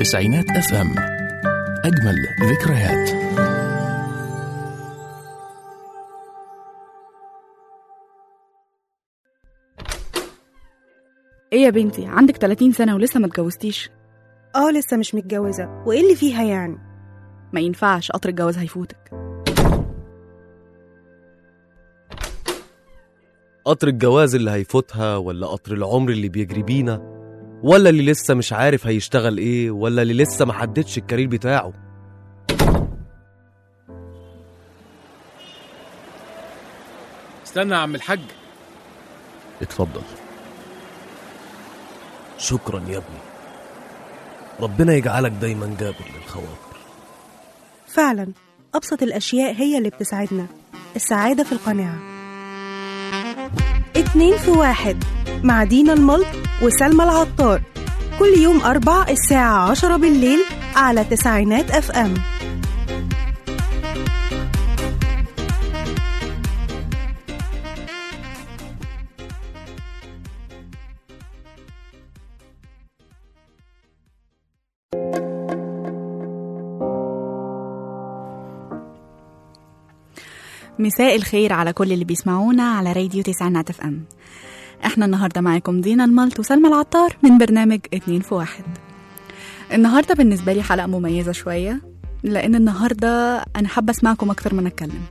تسعينات اف ام اجمل ذكريات ايه يا بنتي عندك 30 سنة ولسه ما اتجوزتيش اه لسه مش متجوزة وايه اللي فيها يعني ما ينفعش قطر الجواز هيفوتك قطر الجواز اللي هيفوتها ولا قطر العمر اللي بيجري بينا ولا اللي لسه مش عارف هيشتغل ايه ولا اللي لسه محددش الكارير بتاعه استنى يا عم الحاج اتفضل شكرا يا ابني ربنا يجعلك دايما جابر للخواطر فعلا أبسط الأشياء هي اللي بتسعدنا السعادة في القناعة اتنين في واحد مع دينا الملط وسلمى العطار كل يوم أربع الساعة عشرة بالليل على تسعينات أف أم مساء الخير على كل اللي بيسمعونا على راديو تسعينات اف ام احنا النهارده معاكم دينا الملط وسلمى العطار من برنامج اتنين في واحد النهارده بالنسبه لي حلقه مميزه شويه لان النهارده انا حابه اسمعكم اكتر من اتكلم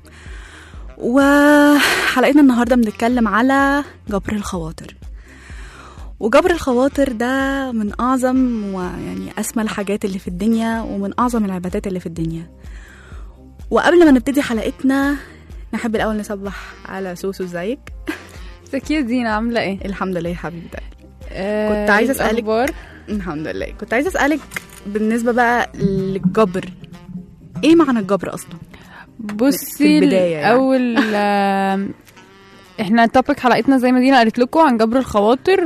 وحلقتنا النهارده بنتكلم على جبر الخواطر وجبر الخواطر ده من اعظم ويعني اسمى الحاجات اللي في الدنيا ومن اعظم العبادات اللي في الدنيا وقبل ما نبتدي حلقتنا نحب الاول نصبح على سوسو ازيك ازيك يا دينا عاملة ايه؟ الحمد لله يا حبيبتي آه كنت عايزة أسألك- الأخبار؟ الحمد لله كنت عايزه اسالك بالنسبه بقى للجبر ايه معنى الجبر اصلا بصي في البداية يعني. أول آم، احنا توبيك حلقتنا زي ما دينا قالت لكم عن جبر الخواطر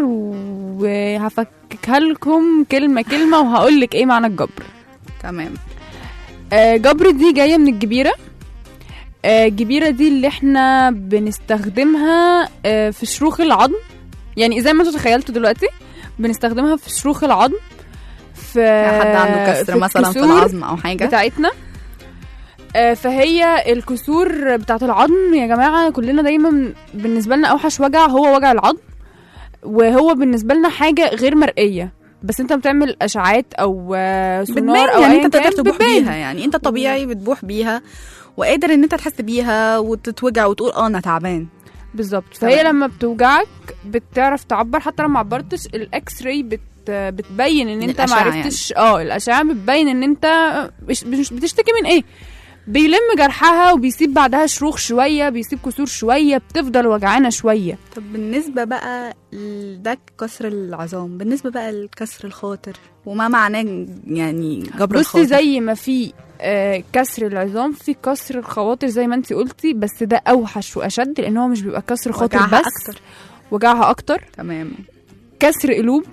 وهفككها لكم كلمة كلمة وهقول لك ايه معنى الجبر تمام آه، جبر دي جاية من الجبيرة آه، الجبيرة دي اللي احنا بنستخدمها آه، في شروخ العظم يعني زي ما انتوا تخيلتوا دلوقتي بنستخدمها في شروخ العظم في حد عنده كسر في مثلا في الكسور العظم او حاجه بتاعتنا آه، فهي الكسور بتاعت العظم يا جماعة كلنا دايما بالنسبة لنا أوحش وجع هو وجع العظم وهو بالنسبة لنا حاجة غير مرئية بس انت بتعمل اشعاعات او آه، سونار بتبان او يعني أياً انت تقدر كان، تبوح بتبان. بيها يعني انت طبيعي بتبوح بيها وقادر ان انت تحس بيها وتتوجع وتقول اه انا تعبان بالظبط تمام. فهي لما بتوجعك بتعرف تعبر حتى لو ما عبرتش الاكس راي بت بتبين ان انت ما الأشعة عرفتش اه الاشعه بتبين ان انت مش مش بتشتكي من ايه بيلم جرحها وبيسيب بعدها شروخ شويه بيسيب كسور شويه بتفضل وجعانه شويه طب بالنسبه بقى ل- ده كسر العظام بالنسبه بقى لكسر الخاطر وما معناه يعني جبر بصي الخاطر زي ما في آه كسر العظام في كسر الخواطر زي ما انت قلتي بس ده اوحش واشد لان هو مش بيبقى كسر خاطر وجعها بس اكتر وجعها اكتر تمام كسر قلوب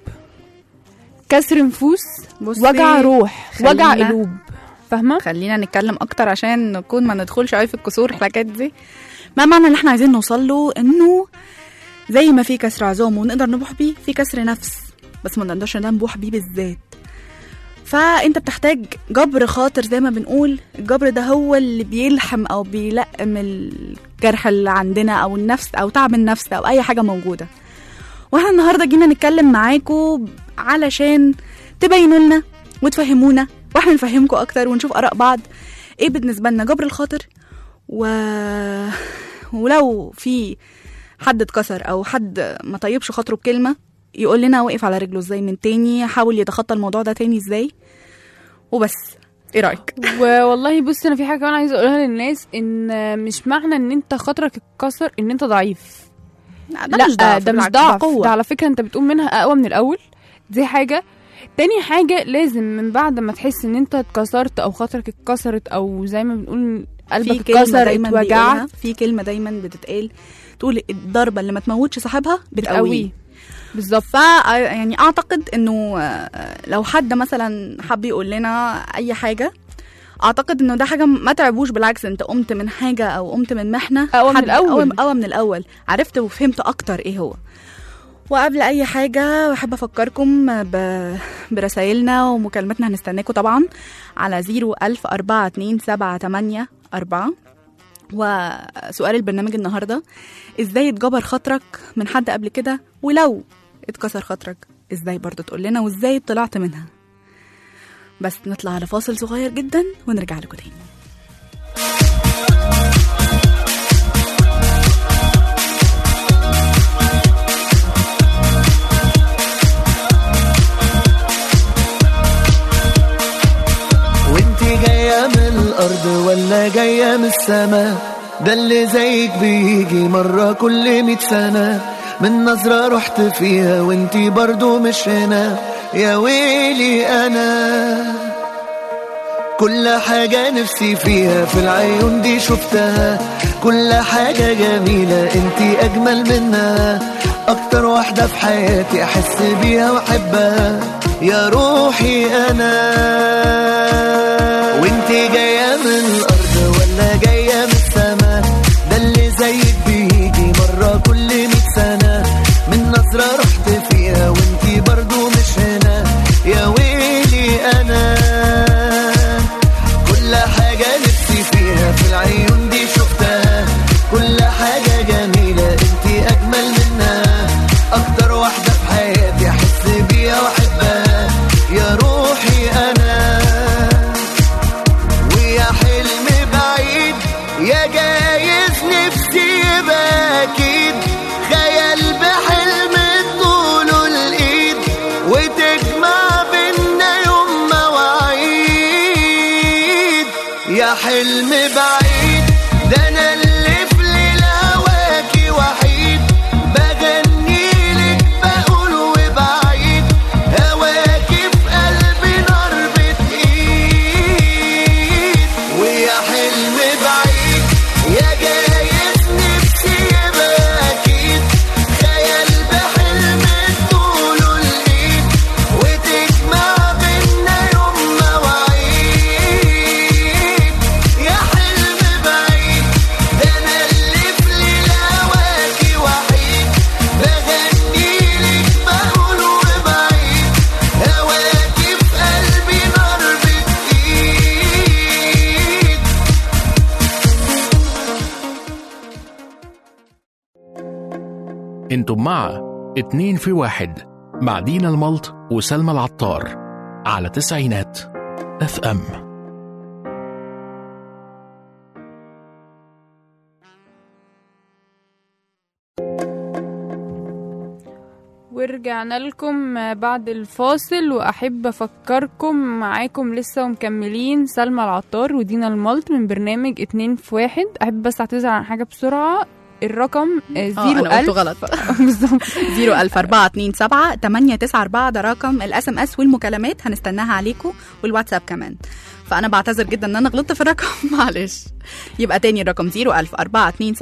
كسر نفوس بصي وجع روح خلينا- وجع قلوب فاهمه خلينا نتكلم اكتر عشان نكون ما ندخلش قوي في الكسور الحاجات دي ما معنى اللي احنا عايزين نوصل له انه زي ما في كسر عظام ونقدر نبوح بيه في كسر نفس بس ما نقدرش ده نبوح بيه بالذات فانت بتحتاج جبر خاطر زي ما بنقول الجبر ده هو اللي بيلحم او بيلقم الجرح اللي عندنا او النفس او تعب النفس او اي حاجه موجوده واحنا النهارده جينا نتكلم معاكم علشان تبينوا لنا وتفهمونا واحنا نفهمكم اكتر ونشوف اراء بعض ايه بالنسبه لنا جبر الخاطر و... ولو في حد اتكسر او حد ما طيبش خاطره بكلمه يقول لنا وقف على رجله ازاي من تاني حاول يتخطى الموضوع ده تاني ازاي وبس ايه رايك والله بصي انا في حاجه كمان عايزه اقولها للناس ان مش معنى ان انت خاطرك اتكسر ان انت ضعيف ده لا مش ضعف ده مش بالعكس، ضعف قوة. ده على فكره انت بتقوم منها اقوى من الاول دي حاجه تاني حاجه لازم من بعد ما تحس ان انت اتكسرت او خاطرك اتكسرت او زي ما بنقول في قلبك كلمه اتكسر دايما اتوجعت بيقولها في كلمه دايما بتتقال تقول الضربه اللي ما تموتش صاحبها بتقويه بتقويه بالظبط ف يعني اعتقد انه آه، لو حد مثلا حب يقول لنا اي حاجه اعتقد انه ده حاجه ما تعبوش بالعكس انت قمت من حاجه او قمت من محنه أقوى من حد- الأول. أقوى, أقوى من الاول عرفت وفهمت اكتر ايه هو وقبل اي حاجه بحب افكركم ب... برسايلنا ومكالمتنا هنستناكم طبعا على 010427894 وسؤال البرنامج النهارده ازاي اتجبر خاطرك من حد قبل كده ولو اتكسر خاطرك ازاي برضه تقول لنا وازاي طلعت منها بس نطلع على فاصل صغير جدا ونرجع لكم تاني وانت جاية من الأرض ولا جاية من السما ده اللي زيك بيجي مرة كل مية سنة من نظرة رحت فيها وانت برضو مش هنا يا ويلي أنا كل حاجة نفسي فيها في العيون دي شفتها كل حاجة جميلة انت أجمل منها أكتر واحدة في حياتي أحس بيها وأحبها يا روحي أنا وانت جاية من الأرض ولا جاية من السما ده اللي زيك بيجي مرة كل مية سنة من نظرة رحت فيها وانت برضو مش هنا يا ويلي أنا كل حاجة نفسي فيها في العيون دي شفتها كل حاجة جميلة انت أجمل منها أكتر واحدة في حياتي أحس بيها وأحبها يا روحي أنا ويا حلم بعيد يا جايز نفسي يبقى أكيد خيال بحلم طوله الإيد وتجمع بينا يوم مواعيد يا حلم بعيد ده أنا اللي في ليلة هواكي وحيد بغني لك بقول وبعيد هواكي في قلبي نار بتقيد ويا حلم بعيد يا جايز نفسي يبقى أكيد خيال بحلم طوله الإيد وتجمع بينا يوم مواعيد يا حلم بعيد ده أنا اللي في ليلة هواكي وحيد بغني لك بقول وبعيد هواكي في قلبي نار بتقيد انتم مع اتنين في واحد مع دينا الملط وسلمى العطار على تسعينات اف ام ورجعنا لكم بعد الفاصل واحب افكركم معاكم لسه ومكملين سلمى العطار ودينا الملط من برنامج اتنين في واحد احب بس اعتذر عن حاجه بسرعه الرقم اه زيرو انا قلته ألف غلط بالظبط 00427 894 ده رقم الاس ام اس والمكالمات هنستناها عليكم والواتساب كمان فانا بعتذر جدا ان انا غلطت في الرقم معلش يبقى تاني الرقم 00427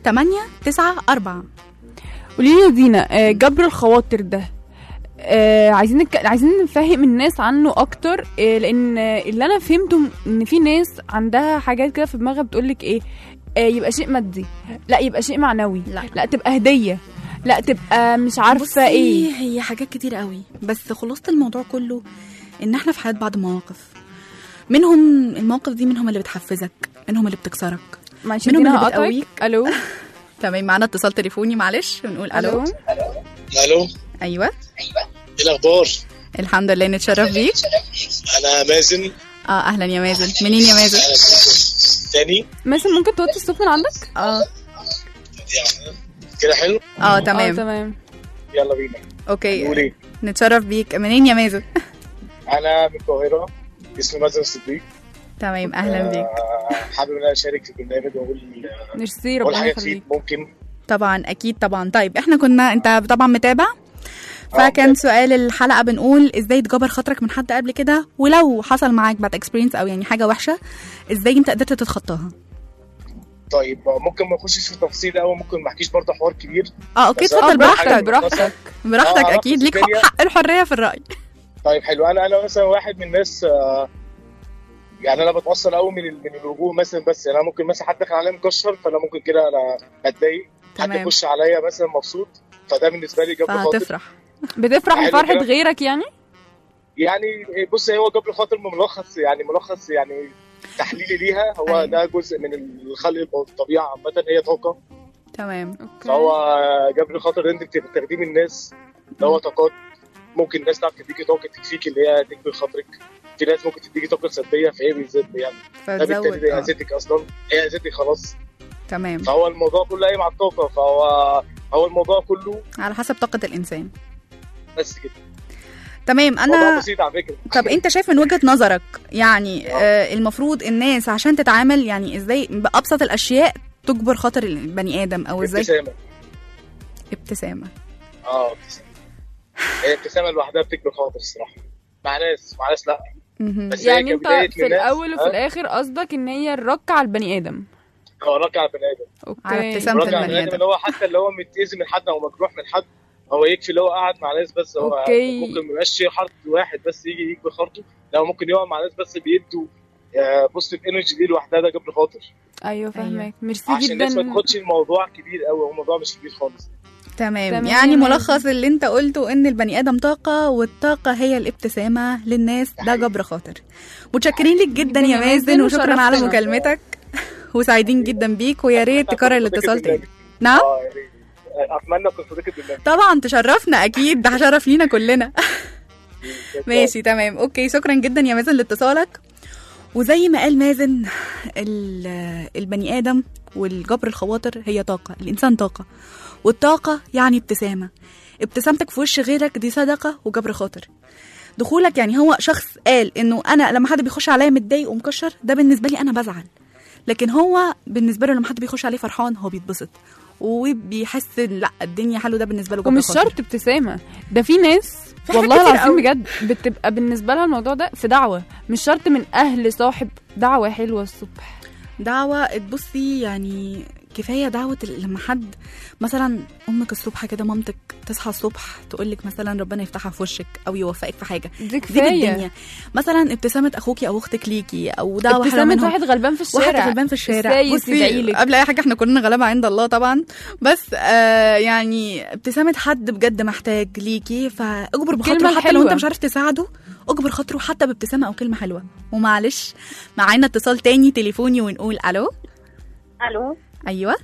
894 قولي لي يا دينا آه، جبر الخواطر ده آه عايزين نك... عايزين نفهم الناس عنه اكتر آه لان آه، اللي انا فهمته ان في ناس عندها حاجات كده في دماغها بتقولك ايه آه يبقى شيء مادي لا يبقى شيء معنوي لا. لا تبقى هديه لا تبقى مش عارفه بصي ايه هي حاجات كتير قوي بس خلاصه الموضوع كله ان احنا في حياه بعض مواقف منهم المواقف دي منهم اللي بتحفزك منهم اللي بتكسرك معلش منهم دينا اللي هقطعك. بتقويك. الو تمام معانا اتصال تليفوني معلش بنقول الو الو الو ايوه ايه الاخبار الحمد لله نتشرف بيك انا مازن اه اهلا يا مازن منين يا مازن اهلا بيكم تاني مثلا ممكن توطي الصوت من عندك اه يعني كده حلو اه اه تمام تمام يلا بينا اوكي نقول ايه نتشرف بيك منين يا مازن انا من القاهره اسمي مازن صديق تمام اهلا بيك آه، حابب ان انا اشارك في البرنامج واقول ميرسي اقول ربنا حاجه يخليك تفيد ممكن طبعا اكيد طبعا طيب احنا كنا انت طبعا متابع آه، فكان متابع. سؤال الحلقه بنقول ازاي تجبر خاطرك من حد قبل كده ولو حصل معاك بعد اكسبيرينس او يعني حاجه وحشه ازاي انت قدرت تتخطاها طيب آه، ممكن ما نخشش في تفاصيل قوي ممكن ما احكيش برضه حوار كبير اه اوكي بس اتفضل أنا براحتك حاجة براحتك. براحتك آه، اكيد ليك الدنيا. حق الحريه في الراي طيب حلو انا انا مثلا واحد من الناس آه، يعني انا بتوصل قوي من ال- من الوجوه مثلا بس يعني انا ممكن مثلا حد دخل عليا مكشر فانا ممكن كده انا اتضايق حد تمام. يخش عليا مثلا مبسوط فده بالنسبه لي جاب خاطر فهتفرح بتفرح حلو بفرحه كده. غيرك يعني يعني بص هو جبر خاطر ملخص يعني ملخص يعني تحليلي ليها هو أيوة. ده جزء من الخلق الطبيعه عامه هي طاقه تمام اوكي فهو جبر خاطر انت بتستخدمي من الناس اللي هو طاقات ممكن الناس تعرف تديكي طاقه تكفيك اللي هي تكبر خاطرك في ناس ممكن تديكي طاقه سلبيه فهي بيزيد يعني ده بالتالي فتزود هي آه. اذتك اصلا هي اذتك خلاص تمام فهو الموضوع كله قايم على الطاقه فهو هو الموضوع كله على حسب طاقة الإنسان بس كده تمام موضوع أنا بسيط على فكره طب أنت شايف من وجهة نظرك يعني آه المفروض الناس عشان تتعامل يعني إزاي بأبسط الأشياء تجبر خاطر البني آدم أو إزاي ابتسامه ابتسامة اه ابتسامه هي ابتسامه لوحدها بتكبر خاطر الصراحه مع ناس مع ناس لا مهم. بس هي يعني انت كبداية في للناس، الاول وفي ها؟ الاخر قصدك ان هي الرك على البني ادم هو راجع على البني ادم على اوكي ابتسامة راجع على البني البني ادم آدم اللي هو حتى اللي هو متأذي من حد او مجروح من حد هو يكفي اللي هو قاعد مع ناس بس هو أوكي. ممكن ما يبقاش حد واحد بس يجي يكبر خاطره لا هو ممكن يقع مع ناس بس بيدوا بوزيتيف انرجي دي لوحدها ده جبر خاطر ايوه فاهمك ميرسي عشان الناس ما جدا تاخدش الموضوع كبير قوي هو الموضوع مش كبير خالص تمام. تمام يعني يا ملخص اللي انت قلته ان البني ادم طاقة والطاقة هي الابتسامة للناس ده جبر خاطر متشكرين لك جدا يا مازن وشكرا على وشرفتنا. مكالمتك وسعيدين جدا بيك ويا ريت تكرر الاتصال تاني نعم اه يا ريت اتمنى اكون صديقة بالله طبعا تشرفنا اكيد ده شرف لينا كلنا ماشي تمام اوكي شكرا جدا يا مازن لاتصالك وزي ما قال مازن ال- البني ادم والجبر الخواطر هي طاقه الانسان طاقه والطاقه يعني ابتسامه ابتسامتك في وش غيرك دي صدقه وجبر خاطر دخولك يعني هو شخص قال انه انا لما حد بيخش عليا متضايق ومكشر ده بالنسبه لي انا بزعل لكن هو بالنسبه له لما حد بيخش عليه فرحان هو بيتبسط وبيحس إن لا الدنيا حلوه ده بالنسبه له جبر ومش خاطر. شرط ابتسامه ده في ناس في حاجات والله كتير العظيم قوي. بجد بتبقى بالنسبه لها الموضوع ده في دعوه مش شرط من اهل صاحب دعوه حلوه الصبح دعوة تبصي يعني كفاية دعوة ال- لما حد مثلا أمك الصبح كده مامتك تصحى الصبح تقولك مثلا ربنا يفتحها في وشك أو يوفقك في حاجة دي دي كفايه بالدنيا مثلا ابتسامة أخوكي أو أختك ليكي أو دعوة حلوة ابتسامه منهم واحد غلبان في الشارع واحد غلبان في الشارع السايس بصي يدعيلك. قبل اي حاجه احنا كلنا غلابه عند الله طبعا بس آه يعني ابتسامه حد بجد محتاج ليكي فاجبر بخاطره الكلمة حتى لو انت الحلوة. مش عارف تساعده اجبر خاطره حتى بابتسامه او كلمه حلوه ومعلش معانا اتصال تاني تليفوني ونقول الو الو ايوه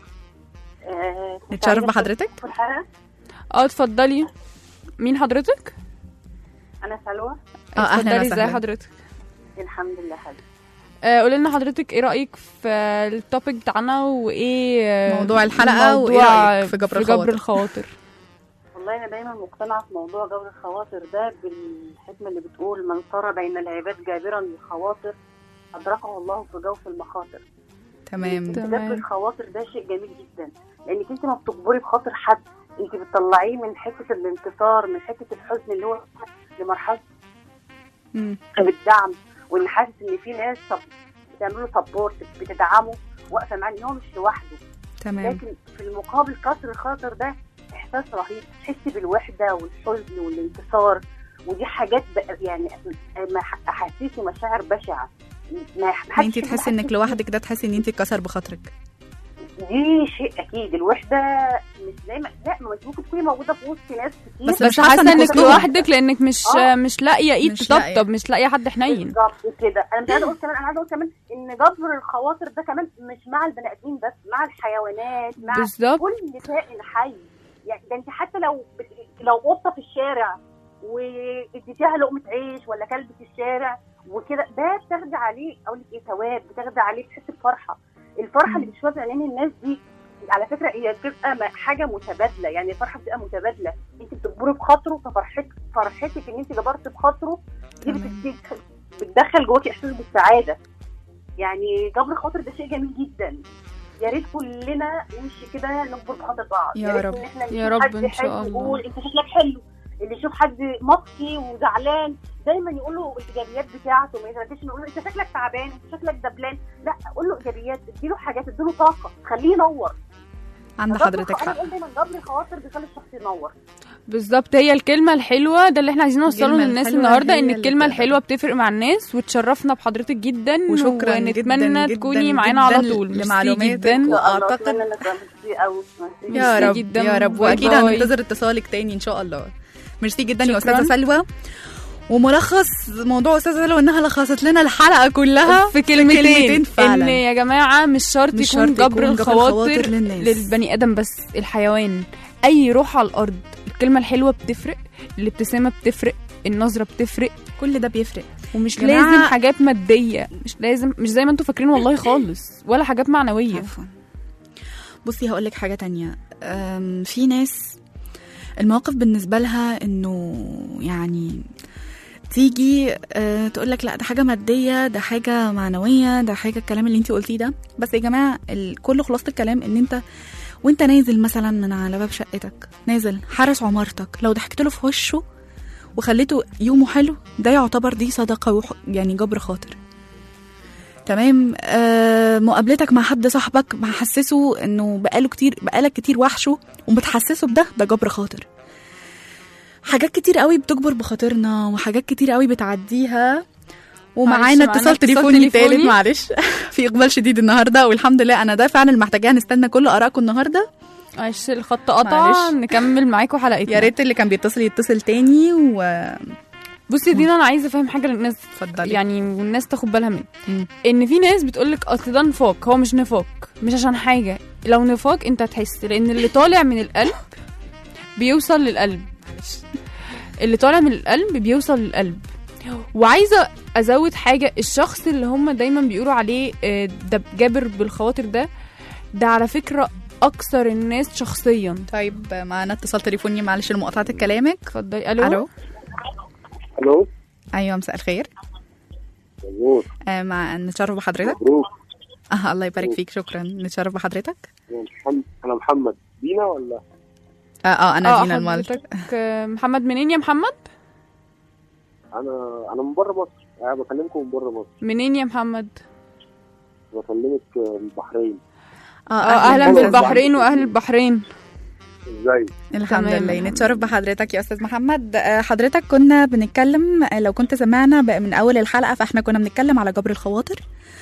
آه، كنت نتشرف عايزة بحضرتك أشوف الحلقة اه اتفضلي مين حضرتك انا سلوى اه اهلا اتفضلي ازاي وسهلا حضرتك الحمد لله حلو آه قولي لنا حضرتك ايه رايك في التوبيك بتاعنا وايه آه، موضوع الحلقة وإيه موضوع رأيك في جبر في الخواطر؟ جبر الخواطر والله انا دايما مقتنعه في موضوع جبر الخواطر ده بالحكمه اللي بتقول من صار بين العباد جابرا للخواطر ادركه الله في جوف المخاطر تمام تمام. جبر الخواطر ده شيء جميل جدا لانك انت ما بتجبري بخاطر حد انت بتطلعيه من حته الانتصار من حته الحزن اللي هو لمرحله مم. بالدعم وان حاسس ان في ناس طب بتعمل له سبورت بتدعمه واقفه معاه ان هو مش لوحده تمام لكن في المقابل كسر الخاطر ده احساس رهيب تحسي بالوحده والحزن والانتصار ودي حاجات بقى يعني ما- احاسيس ومشاعر بشعه ما ان حدش انت تحسي انك لوحدك ده تحسي ان انت اتكسر بخاطرك دي شيء اكيد الوحده مش دايما لا ما انت ممكن تكوني موجوده في وسط ناس كتير بس بس مش حاسة حاسه إنك انك وسطهم. لوحدك لانك مش آه. مش لاقيه ايد مش لاقية. تطبطب مش لاقيه حد حنين بالظبط كده انا مش عايزه اقول كمان انا عايزه اقول كمان ان جبر الخواطر ده كمان مش مع البني ادمين بس مع الحيوانات مع بالظبط كل كائن حي يعني ده انت حتى لو بت... لو قطه في الشارع واديتيها لقمه عيش ولا كلب في الشارع وكده ده بتاخدي عليه اقول لك ايه ثواب بتاخدي عليه بتحسي بفرحه الفرحه اللي بتشوفها في عينين الناس دي على فكره هي بتبقى م- حاجه متبادله يعني الفرحه بتبقى متبادله انت بتجبري بخاطره ففرحتك فرحتك ان انت جبرت بخاطره دي تمام. بتدخل بتدخل جواكي احساس بالسعاده يعني جبر خاطر ده شيء جميل جدا يا ريت كلنا نمشي كده نجبر بخاطر بعض يا ريت رب. إن إحنا يا نشوف رب حد إن شاء حلو الله. يقول انت شكلك حلو اللي يشوف حد مطفي وزعلان دايما يقول له الايجابيات بتاعته ما يترددش نقول له انت شكلك تعبان انت شكلك دبلان لا قول له ايجابيات اديله حاجات اديله طاقه خليه ينور عند جبر حضرتك الخ- انا حق بقول دايما جبر الخواطر بيخلي الشخص ينور بالظبط هي الكلمه الحلوه ده اللي احنا عايزين نوصله الكلمة للناس الحلوة النهارده هي ان اللي الكلمه تقدر. الحلوه بتفرق مع الناس وتشرفنا بحضرتك جدا وشكرا ونتمنى جدا تكوني جدا معانا على جدا طول ميرسي لمعلوماتك جدا الله واعتقد اتمنى انك ميرسي قوي ميرسي. يا ميرسي رب جدا. يا رب باي واكيد باي. هننتظر اتصالك تاني ان شاء الله ميرسي جدا يا شكراً. استاذه سلوى وملخص موضوع استاذه لو انها لخصت لنا الحلقه كلها في كلمتين, كلمتين فعلا. ان يا جماعه مش شرط مش يكون شرط جبر يكون جبر الخواطر الخواطر للناس. للبني ادم بس الحيوان اي روح على الارض الكلمه الحلوه بتفرق الابتسامه بتفرق النظره بتفرق كل ده بيفرق ومش جماعة- لازم حاجات ماديه مش لازم مش زي ما انتوا فاكرين والله خالص ولا حاجات معنويه عفوا بصي هقول لك حاجه تانية أم، في ناس المواقف بالنسبه لها انه يعني تيجي أه تقول لك لا ده حاجه ماديه ده حاجه معنويه ده حاجه الكلام اللي انت قلتيه ده بس يا جماعه ال- كل خلاصه الكلام ان انت وانت نازل مثلا من على باب شقتك نازل حارس عمارتك لو ضحكت له في وشه وخليته يومه حلو ده يعتبر دي صدقه وح- يعني جبر خاطر تمام آه مقابلتك مع حد صاحبك محسسه انه بقاله كتير بقالك كتير وحشه وبتحسسه بده ده جبر خاطر حاجات كتير قوي بتجبر بخاطرنا وحاجات كتير قوي بتعديها ومعانا معلش، معانا اتصال اتصال تليفوني تليفوني. تالت معلش في اقبال شديد النهارده والحمد لله انا ده فعلا محتاجاه نستنى كل ارائكم النهارده معلش الخط قطع معلش. نكمل معاكم حلقتنا يا ريت اللي كان بيتصل يتصل تاني و بصي يا دينا انا عايزه افهم حاجه للناس اتفضلي يعني والناس تاخد بالها منها مم. ان في ناس بتقولك اصل ده نفاق هو مش نفاق مش عشان حاجه لو نفاق انت هتحس لان اللي طالع من القلب بيوصل للقلب اللي طالع من القلب بيوصل للقلب وعايزه ازود حاجه الشخص اللي هم دايما بيقولوا عليه آه، ده جابر بالخواطر ده ده على فكره اكثر الناس شخصيا طيب معانا اتصال تليفوني معلش لمقاطعه كلامك اتفضلي الو الو الو ايوه مساء الخير مبروك آه مع نتشرف بحضرتك مبروك آه الله يبارك فيك شكرا نتشرف بحضرتك أنا محمد انا محمد دينا ولا اه اه انا اه دينا المال حضرتك آه، محمد منين يا محمد انا انا من بره مصر انا بكلمكم من بره مصر منين يا محمد بكلمك من البحرين اه اهلا أهلاً. بالبحرين واهل البحرين ازاي الحمد تمام، لله الحمد نتشرف بحضرتك يا استاذ محمد آه، حضرتك كنا بنتكلم آه، لو كنت سمعنا بقى من اول الحلقه فاحنا كنا بنتكلم على جبر الخواطر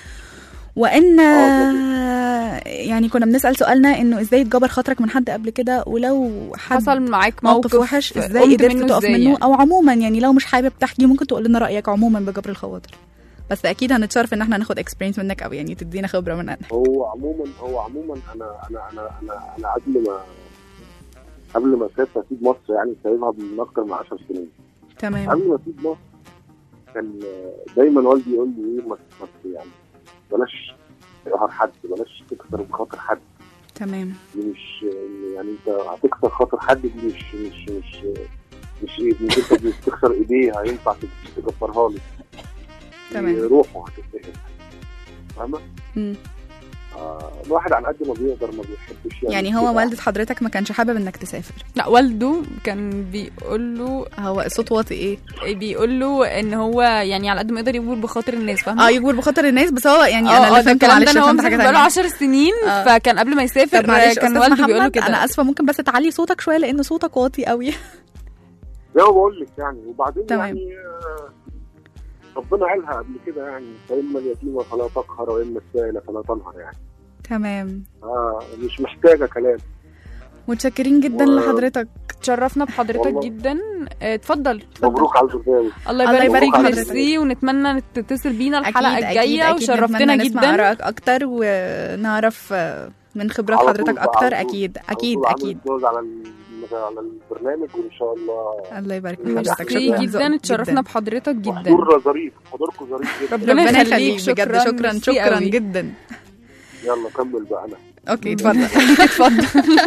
وان آه، يعني كنا بنسال سؤالنا انه ازاي اتجبر خاطرك من حد قبل كده ولو حد حصل معاك موقف, موقف وحش قمت ازاي قدرت منه تقف إزاي منه يعني؟ او عموما يعني لو مش حابب تحكي ممكن تقول لنا رايك عموما بجبر الخواطر بس اكيد هنتشرف ان احنا ناخد اكسبيرينس منك او يعني تدينا خبره مننا هو عموما هو عموما انا انا انا انا انا قبل ما قبل ما اسافر اسيب مصر يعني سايبها من اكتر من 10 سنين تمام قبل ما اسيب مصر كان دايما والدي يقول لي ايه ما ما- يعني بلاش تقهر حد بلاش تكسر بخاطر حد تمام دي مش يعني انت هتكسر خاطر حد دي مش مش مش مش ايه مش انت بتكسر ايديه هينفع تكسرها له تمام. روحه هتتكسر فاهمه؟ مم. آه الواحد على قد ما بيقدر ما بيحبش يعني هو والدة حضرتك ما كانش حابب انك تسافر لا والده كان بيقول له هو صوت واطي ايه بيقول له ان هو يعني على قد ما يقدر يجبر بخاطر الناس فاهمه اه يجبر بخاطر الناس بس هو يعني آه، انا آه، اللي ده فهمته الكلام ده معلش انا هو فهمت حاجه مسافر بقاله تانية 10 سنين آه. فكان قبل ما يسافر طب معلش كان استاذ والده بيقول له محمد كده انا اسفه ممكن بس تعلي صوتك شويه لان صوتك واطي قوي زي ما بقول لك يعني وبعدين تمام. يعني آه، ربنا قالها قبل كده يعني فاما اليتيم فلا تقهر واما السائل فلا تنهر يعني تمام آه مش محتاجه كلام متشكرين جدا و- لحضرتك تشرفنا بحضرتك والله. جدا آه، اتفضل مبروك على البرنامج الله الله يبارك يبارك فيك حضرتك. ميرسي ونتمنى تتصل بينا الحلقه أكيد- الجايه أكيد- أكيد وشرفتنا نتمنى نسمع جدا آرائك اكتر ونعرف آه، من خبرات على طول حضرتك بقى، اكتر على طول. اكيد على اكيد طول عامل اكيد جوز على ال- على البرنامج وان شاء الله الله يبارك في ميرسي حضرتك ميرسي شكرا جدا ذوقك اتشرفنا جدا. بحضرتك جدا حضور ظريف حضوركم ظريف جدا ربنا ربنا يخليك، يخليك بجد شكراً، شكرا ميرسي شكرا قوي. جدا يلا كمل بقى انا اوكي اتفضل اتفضل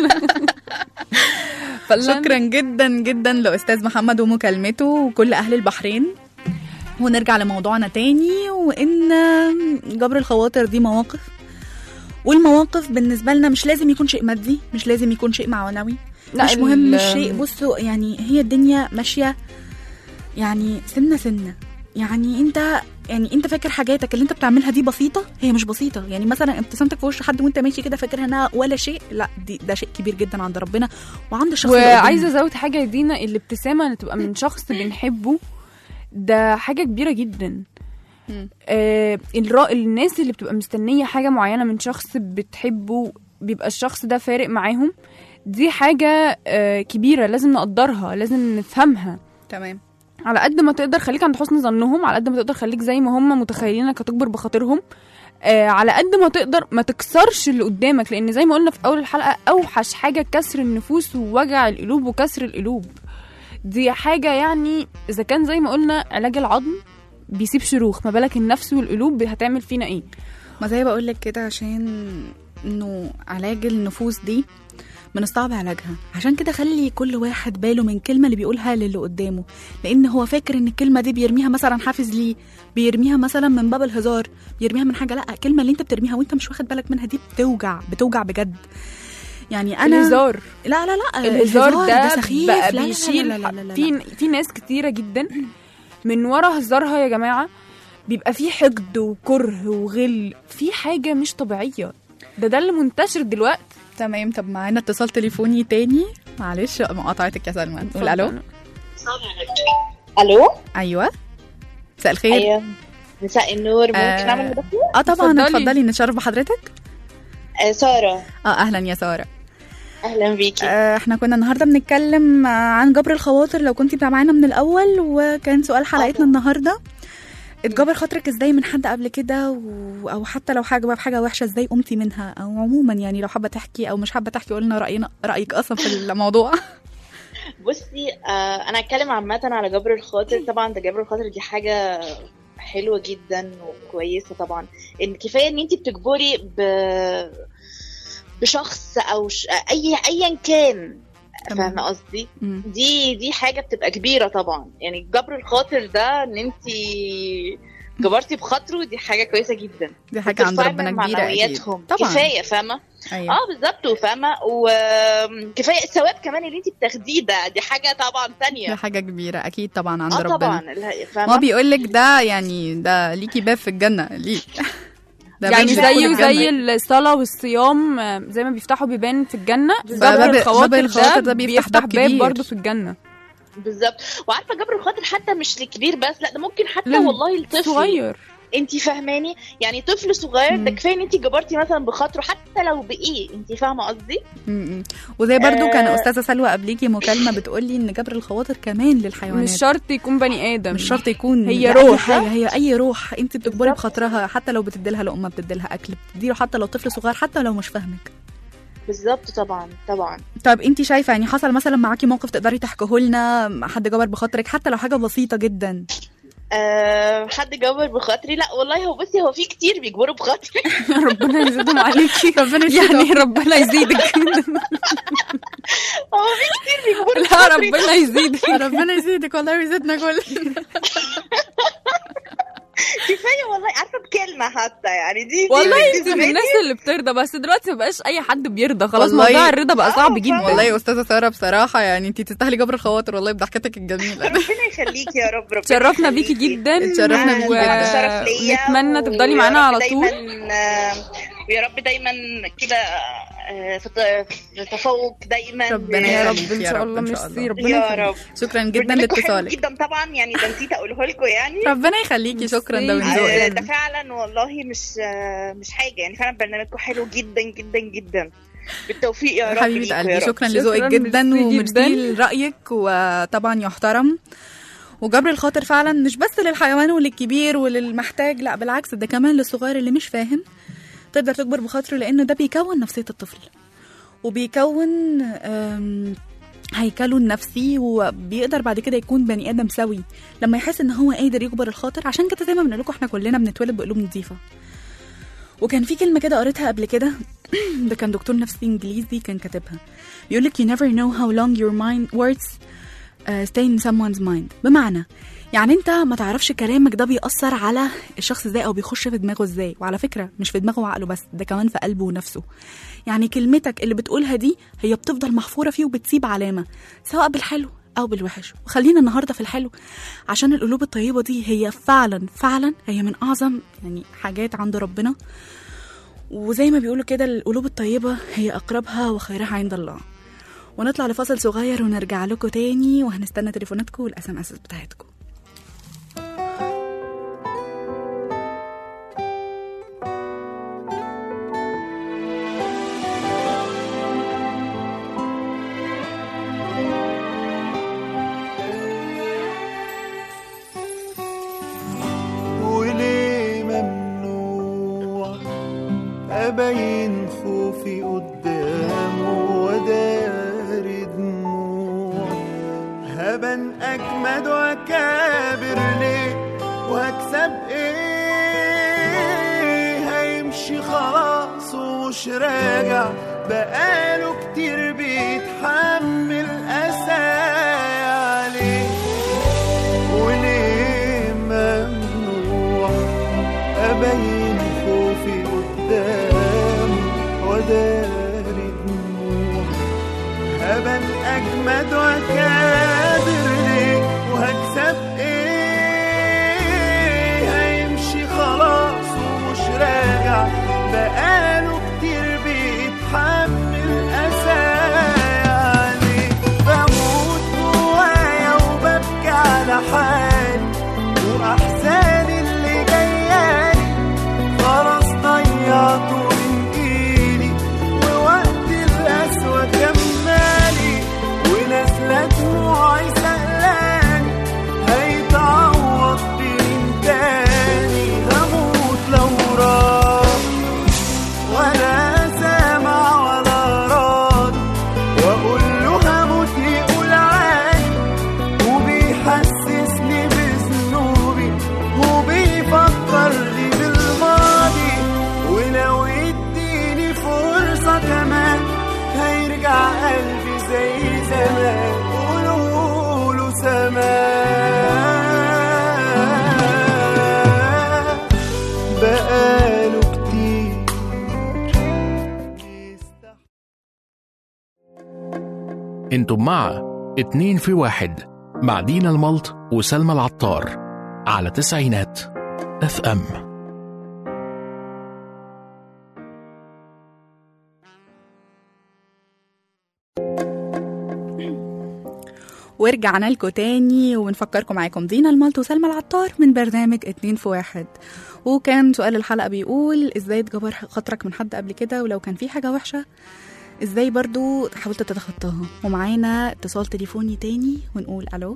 فعلاً شكرا جدا جدا لاستاذ محمد ومكالمته وكل اهل البحرين ونرجع لموضوعنا تاني وان جبر الخواطر دي مواقف والمواقف بالنسبه لنا مش لازم يكون شيء مادي مش لازم يكون شيء معنوي لا، مش ال- مهم الشيء بصوا يعني هي الدنيا ماشيه يعني سنه سنه يعني انت يعني انت فاكر حاجاتك اللي انت بتعملها دي بسيطه هي مش بسيطه يعني مثلا ابتسامتك في وش حد وانت ماشي كده فاكرها انها ولا شيء لا دي ده شيء كبير جدا عند ربنا وعند الشخص اللي قدامك. وعايزه ازود حاجه يا دينا الابتسامه اللي تبقى من شخص بنحبه ده حاجه كبيره جدا مم. آه الرا... الناس اللي بتبقى مستنيه حاجه معينه من شخص بتحبه بيبقى الشخص ده فارق معاهم دي حاجه آه كبيره لازم نقدرها لازم نفهمها تمام على قد ما تقدر خليك عند حسن ظنهم على قد ما تقدر خليك زي ما هم متخيلين انك هتكبر بخاطرهم آه على قد ما تقدر ما تكسرش اللي قدامك لان زي ما قلنا في اول الحلقه اوحش حاجه كسر النفوس ووجع القلوب وكسر القلوب دي حاجه يعني اذا كان زي ما قلنا علاج العظم بيسيب شروخ ما بالك النفس والقلوب هتعمل فينا ايه ما زي بقول لك كده عشان انه علاج النفوس دي من الصعب علاجها عشان كده خلي كل واحد باله من كلمه اللي بيقولها للي قدامه لان هو فاكر ان الكلمه دي بيرميها مثلا حافز ليه بيرميها مثلا من باب الهزار بيرميها من حاجه لا الكلمه اللي انت بترميها وانت مش واخد بالك منها دي بتوجع بتوجع بجد يعني انا الهزار لا لا لا الهزار ده, سخيف بقى لا لا بيشيل لا لا لا لا لا. في في ناس كتيره جدا من ورا هزارها يا جماعه بيبقى في حقد وكره وغل في حاجه مش طبيعيه ده ده اللي منتشر دلوقتي تمام طب معانا اتصال تليفوني تاني معلش مقاطعتك يا سلمى نقول الو الو ايوه مساء الخير ايوه مساء النور ممكن آه، اعمل مداخله اه طبعا اتفضلي. اتفضلي نتشرف بحضرتك آه ساره اه اهلا يا ساره اهلا بيكي آه احنا كنا النهارده بنتكلم آه، عن جبر الخواطر لو كنتي معانا من الاول وكان سؤال حلقتنا النهارده اتجبر خاطرك ازاي من حد قبل كده و... او حتى لو حاجه بحاجه وحشه ازاي قمتي منها او عموما يعني لو حابه تحكي او مش حابه تحكي قولنا راينا رايك اصلا في الموضوع بصي آه انا هتكلم عامه على جبر الخاطر طبعا ده جبر الخاطر دي حاجه حلوه جدا وكويسه طبعا ان كفايه ان انت بتجبري ب بشخص او ش... اي ايا كان تمام. فاهمه قصدي مم. دي دي حاجه بتبقى كبيره طبعا يعني جبر الخاطر ده ان انت جبرتي بخاطره دي حاجه كويسه جدا دي حاجه عند بترفعي ربنا من كبيره اكيد معنوياتهم طبعا كفايه فاهمه ايوه اه بالظبط وفاهمه وكفايه الثواب كمان اللي انت بتاخديه ده دي حاجه طبعا دي تانية حاجه كبيره اكيد طبعا عند اه ربنا طبعا لا، ما فاهمه هو بيقول لك ده يعني ده ليكي باب في الجنه ليه ده يعني باب دخول زيه الجنة. زي الصلاه والصيام آه، زي ما بيفتحوا بيبان في الجنه باب- جبر باب الخواطر الخواطر ده ده بيفتح بيفتح باب باب كبير. برضه في الجنه بالظبط وعارفه جبر الخاطر حتى مش لكبير بس لا ده ممكن حتى لل- والله الطفل صغير انت فاهماني يعني طفل صغير ده مم. كفايه ان انت جبرتي مثلا بخاطره حتى لو بايه انت فاهمه قصدي م-م. وزي برضو كان آه. استاذه سلوى قبليكي مكالمه بتقولي ان جبر الخواطر كمان للحيوانات مش شرط يكون بني ادم مش شرط يكون هي لأي روح. حاجه هي اي روح انت بتجبري بالظبط. بخاطرها حتى لو بتديلها لقمه بتديلها اكل بتديله حتى لو طفل صغير حتى لو مش فاهمك بالظبط طبعا طبعا طب انت شايفه يعني حصل مثلا معاكي موقف تقدري تحكيه لنا حد جبر بخاطرك حتى لو حاجه بسيطه جدا أه حد جبر بخاطري لا والله هو بصي هو في كتير بيجبروا بخاطري ربنا يزيدهم عليكي ربنا يزيدهم. يعني ربنا يزيدك هو في كتير بيجبروا لا بخاطري ربنا يزيدك ربنا يزيدك والله ويزيدنا كلنا كفايه والله عارفه بكلمه حتى يعني دي دي والله دي انت من زماني. الناس اللي بترضى بس دلوقتي ما بقاش اي حد بيرضى خلاص والله. موضوع الرضا بقى صعب آه، جدا والله يا استاذه ساره بصراحه يعني انت تستاهلي جبر الخواطر والله بضحكتك الجميله ربنا يخليكي يا رب ربنا تشرفنا بيكي يخليكي. جدا اتشرفنا بيكي و- جدا. شرف ليا نتمنى تفضلي ويا معانا رب على طول دايما آه، ويا رب دايما كده آه، في ت- في تفوق دايما ربنا يا يا رب رب ان يا شاء رب، الله إن شاء ميرسي الله. ربنا يا يخليك رب شكرا جدا برنامجكم حلو لاتصالك جدا طبعا يعني ده نسيت اقوله لكم يعني ربنا يخليكي شكرا ده من ميرسي. آه، ذوقك ده فعلا والله مش آه، مش حاجه يعني فعلا برنامجكم حلو جدا جدا جدا بالتوفيق يا رب حبيبه ليكوا يا قلبي رب. شكرا شكراً، لذوقك جدا ميرسي وميرسي جداً. لرايك وطبعا يحترم وجبر الخاطر فعلا مش بس للحيوان وللكبير وللمحتاج لا بالعكس ده كمان للصغير اللي مش فاهم تقدر تجبر بخاطره لانه ده بيكون نفسيه الطفل وبيكون أم، هيكله النفسي وبيقدر بعد كده يكون بني ادم سوي لما يحس ان هو قادر يجبر الخاطر عشان كده زي ما بنقول لكم احنا كلنا بنتولد بقلوب نظيفه وكان في كلمه كده قريتها قبل كده ده كان دكتور نفسي انجليزي كان كاتبها بيقول لك you never know how long your mind words uh, stay in someone's mind بمعنى يعني انت ما تعرفش كلامك ده بيأثر على الشخص ازاي او بيخش في دماغه ازاي وعلى فكرة مش في دماغه وعقله بس ده كمان في قلبه ونفسه يعني كلمتك اللي بتقولها دي هي بتفضل محفورة فيه وبتسيب علامة سواء بالحلو او بالوحش وخلينا النهارده في الحلو عشان القلوب الطيبة دي هي فعلا فعلا هي من اعظم يعني حاجات عند ربنا وزي ما بيقولوا كده القلوب الطيبة هي أقربها وخيرها عند الله ونطلع لفاصل صغير ونرجع لكم تاني وهنستنى تليفوناتكم والاس ام اس بتاعتكم أبين خوفي قدامه ودار دموع هبن أجمد وأكابر ليه وهكسب إيه هيمشي خلاص ومش راجع بقاله كتير بيتحمل أسايا عليه وليه ممنوع أبين خوفي قدامه وداري دموع هبن أجمد وأكابر ليه وهكسب إيه هيمشي خلاص ومش راجع بقاله كتير بيتحمل أسايا عليه بموت جوايا وببكي على حالي وأحزاني اللي جايالي خلاص ضيعته من إيدي ووقت القسوة كمالي ونازلة دموعي سألاني هيتعوض بمين تاني هموت لو راح ولا سامع ولا راضي واقول له هموت يقول عادي وبيحسسني بذنوبي وبيفكرني بالماضي ولو اديني فرصة كمان هيرجع قلبي زي زمان قولوا له سمان بقاله كتير انتم مع اتنين في واحد مع دينا الملط وسلمى العطار على تسعينات اف ام ورجعنا لكم تاني ونفكركم معاكم دينا الملط وسلمى العطار من برنامج اتنين في واحد وكان سؤال الحلقة بيقول ازاي تجبر خاطرك من حد قبل كده ولو كان في حاجة وحشة ازاي برضو حاولت تتخطاها ومعانا اتصال تليفوني تاني ونقول الو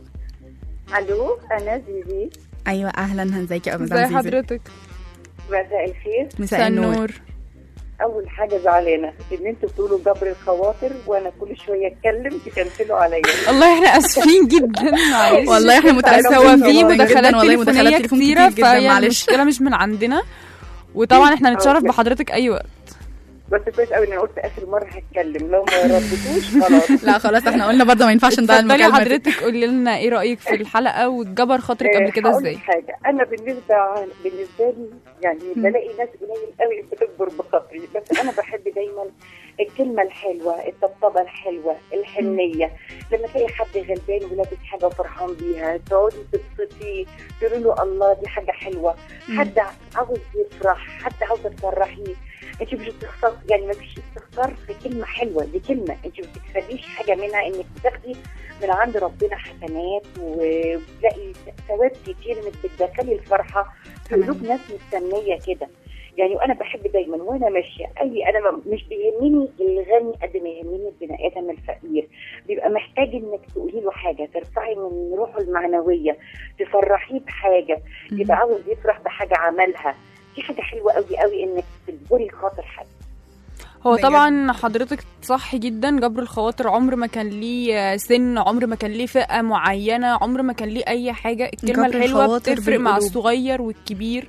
الو انا زيزي ايوه اهلا ازيك يا ازي حضرتك مساء الخير مساء النور اول حاجه زعلانه ان انتوا بتقولوا جبر الخواطر وانا كل شويه اتكلم تكنسلوا عليا والله احنا اسفين جدا معلش والله احنا متأسفين هو في جداً مداخلات والله مداخلات تليفونيه تليفون كتيره كتير جداً، فهي معلش. المشكله مش من عندنا وطبعا احنا نتشرف أوكي. بحضرتك اي وقت بس كويس قوي انا قلت اخر مره هتكلم لو ما ردتوش خلاص لا خلاص احنا قلنا برضه ما ينفعش نضيع اتفضلي المكالمة دي. حضرتك قولي لنا ايه رايك في الحلقه واتجبر خاطرك آه، قبل كده هقول ازاي لك حاجه انا بالنسبه بالنسبه لي يعني بلاقي ناس قليل قوي بتكبر بخاطري بس انا بحب دايما الكلمه الحلوه الطبطبه الحلوه الحنيه لما تلاقي حد غلبان ولابس حاجه وفرحان بيها تقعدي تبسطيه تقولي له الله دي حاجه حلوه مم. حد عاوز يفرح حد عاوزه تفرحيه انت مش بتخسر يعني ما فيش استخسار في كلمه حلوه دي كلمه انت ما بتكسبيش حاجه منها انك بتاخدي من عند ربنا حسنات وبتلاقي ثواب كتير انك بتدخلي الفرحه في قلوب ناس مستنيه كده يعني وانا بحب دايما وانا ماشيه اي انا ما- مش بيهمني الغني قد ما يهمني البني ادم الفقير بيبقى محتاج انك تقولي له حاجه ترفعي من روحه المعنويه تفرحيه بحاجه يبقى عاوز يفرح بحاجه عملها دي حاجه حلوه قوي قوي انك تجبري خاطر حد هو طبعا حضرتك صح جدا جبر الخواطر عمر ما كان ليه سن عمر ما كان ليه فئة معينة عمر ما كان ليه أي حاجة الكلمة جبر الحلوة الخواطر بتفرق مع بالقلوب. الصغير والكبير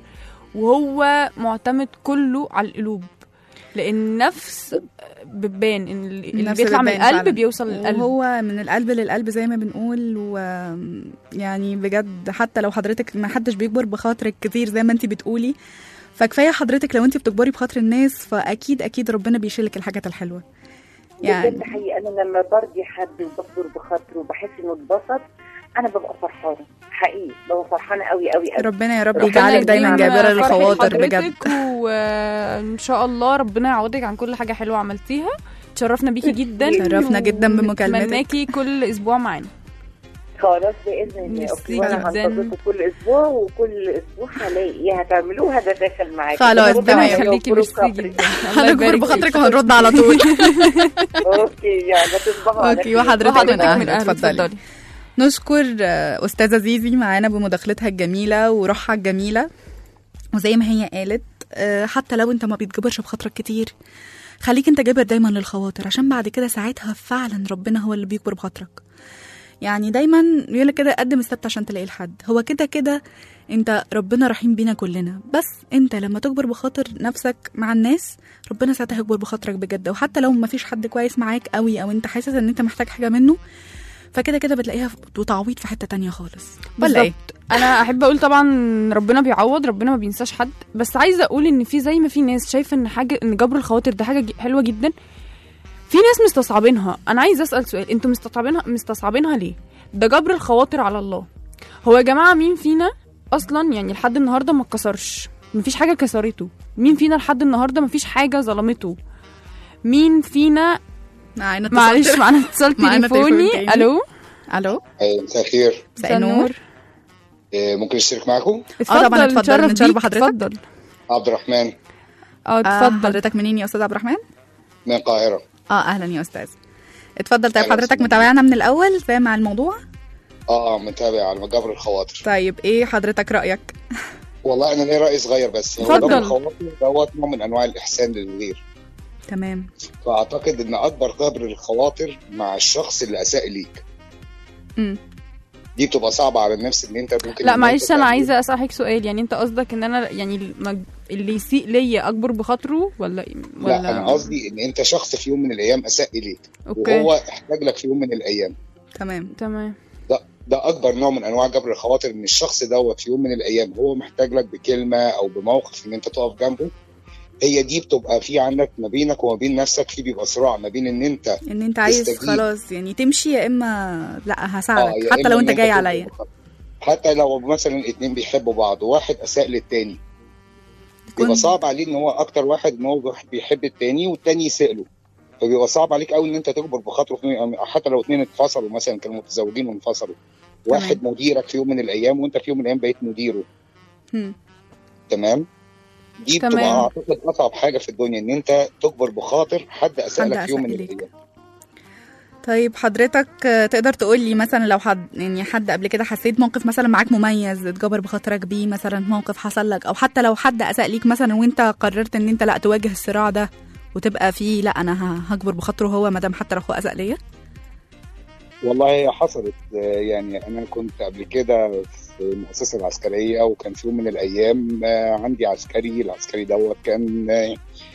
وهو معتمد كله على القلوب لأن نفس بتبان إن اللي اللي نفس بيطلع من بتبان القلب فعلاً. بيوصل للقلب وهو من القلب للقلب زي ما بنقول ويعني بجد حتى لو حضرتك ما حدش بيكبر بخاطرك كتير زي ما انت بتقولي فكفايه حضرتك لو انت بتكبري بخاطر الناس فاكيد اكيد ربنا بيشيلك الحاجات الحلوه يعني يعني حقيقي انا لما برضي حد وبكبر بخاطره وبحس انه اتبسط انا ببقى فرحانه حقيقي ببقى فرحانه قوي قوي قوي ربنا يا رب ربنا يجعلك دايما يديم جابره فرحة للخواطر بجد حضرتك وإن شاء الله ربنا يعوضك عن كل حاجة حلوة عملتيها تشرفنا بيكي جدا تشرفنا جدا بمكالمتك. ونتمناكي كل أسبوع معانا خلاص باذن الله ميرسي اوكي وانا جداً. هنتظركم كل اسبوع وكل اسبوع هلاقي ايه هتعملوها ده داخل معاكي خلاص ربنا تمام. يخليكي يوفر ميرسي خاطرك. جدا هنكبر بخاطرك وهنرد على طول اوكي يعني تصبحوا على اوكي خير. وحضرتك وحضرتك من اهل من أهل، اتفضلي اتفضلي. نشكر آه، استاذه زيزي معانا بمداخلتها الجميله وروحها الجميله وزي ما هي قالت آه، حتى لو انت ما بيتجبرش بخاطرك كتير خليك انت جابر دايما للخواطر عشان بعد كده ساعتها فعلا ربنا هو اللي بيجبر بخاطرك يعني دايما يقول كده قدم السبت عشان تلاقي الحد هو كده كده انت ربنا رحيم بينا كلنا بس انت لما تجبر بخاطر نفسك مع الناس ربنا ساعتها هيجبر بخاطرك بجد وحتى لو مفيش حد كويس معاك قوي او انت حاسس ان انت محتاج حاجه منه فكده كده بتلاقيها وتعويض في حته تانية خالص ولا ايه بالظبط انا احب اقول طبعا ربنا بيعوض ربنا ما بينساش حد بس عايزه اقول ان في زي ما في ناس شايفه ان حاجه ان جبر الخواطر ده حاجه ج- حلوه جدا في ناس مستصعبينها انا عايزه اسال سؤال انتوا مستصعبينها مستصعبينها ليه ده جبر الخواطر على الله هو يا جماعه مين فينا اصلا يعني لحد النهارده ما اتكسرش مفيش حاجه كسرته مين فينا لحد النهارده مفيش حاجه ظلمته مين فينا معانا معلش معانا اتصال معانا تليفون تليفوني تاني. الو الو أيوة، مساء الخير مساء النور إيه، ممكن اشترك معاكم اه طبعا اتفضل نتشرف نتشرف بيك، بحضرتك اتفضل عبد الرحمن اه اتفضل حضرتك منين يا استاذ عبد الرحمن من القاهره اه اهلا يا استاذ اتفضل طيب أهلا حضرتك وسهلا. متابعنا من الاول سامع الموضوع اه اه متابع على جبر الخواطر طيب ايه حضرتك رايك والله انا ليا راي صغير بس هو اتفضل. جبر الخواطر دوت نوع من انواع الاحسان للغير تمام فاعتقد ان اكبر جبر الخواطر مع الشخص اللي اساء ليك امم دي بتبقى صعبه على النفس ان انت ممكن لا إن معلش أنت انا تعمل- عايزه اسالك سؤال يعني انت قصدك ان انا يعني المج... اللي يسيء ليا اكبر بخاطره ولا ولا لا انا قصدي ان انت شخص في يوم من الايام اساء اليك أوكي. وهو احتاج لك في يوم من الايام تمام تمام ده ده اكبر نوع من انواع جبر الخواطر ان الشخص دوت في يوم من الايام هو محتاج لك بكلمه او بموقف ان انت تقف جنبه هي دي بتبقى في عندك ما بينك وما بين نفسك في بيبقى صراع ما بين ان انت ان انت عايز تستجيب. خلاص يعني تمشي يا اما لا آه، هساعدك يا حتى إما لو إن انت جاي تقف عليا بخاطر. حتى لو مثلا اتنين بيحبوا بعض وواحد اساء للتاني بيبقى صعب عليه ان هو اكتر واحد ان هو واحد بيحب التاني والتاني يساء له فبيبقى صعب عليك قوي ان انت تجبر بخاطره في- حتى لو اتنين اتفصلوا مثلا كانوا متزوجين وانفصلوا واحد مديرك في يوم من الايام وانت في يوم من الايام بقيت مديره هم. تمام دي تمام. بتبقى اعتقد اصعب حاجه في الدنيا ان انت تجبر بخاطر حد اساء حد لك في يوم أساء من إليك. الايام طيب حضرتك آه، تقدر تقول لي مثلا لو حد يعني حد قبل كده حسيت موقف مثلا معاك مميز اتجبر بخاطرك بيه مثلا موقف حصل لك او حتى لو حد اساء ليك مثلا وانت قررت ان انت لا تواجه الصراع ده وتبقى فيه لا انا ه- هجبر بخاطره هو ما دام حتى لو هو اساء ليا والله هي حصلت آه، يعني انا كنت قبل كده في المؤسسه العسكريه وكان في يوم من الايام آه، عندي عسكري العسكري دوت كان آه،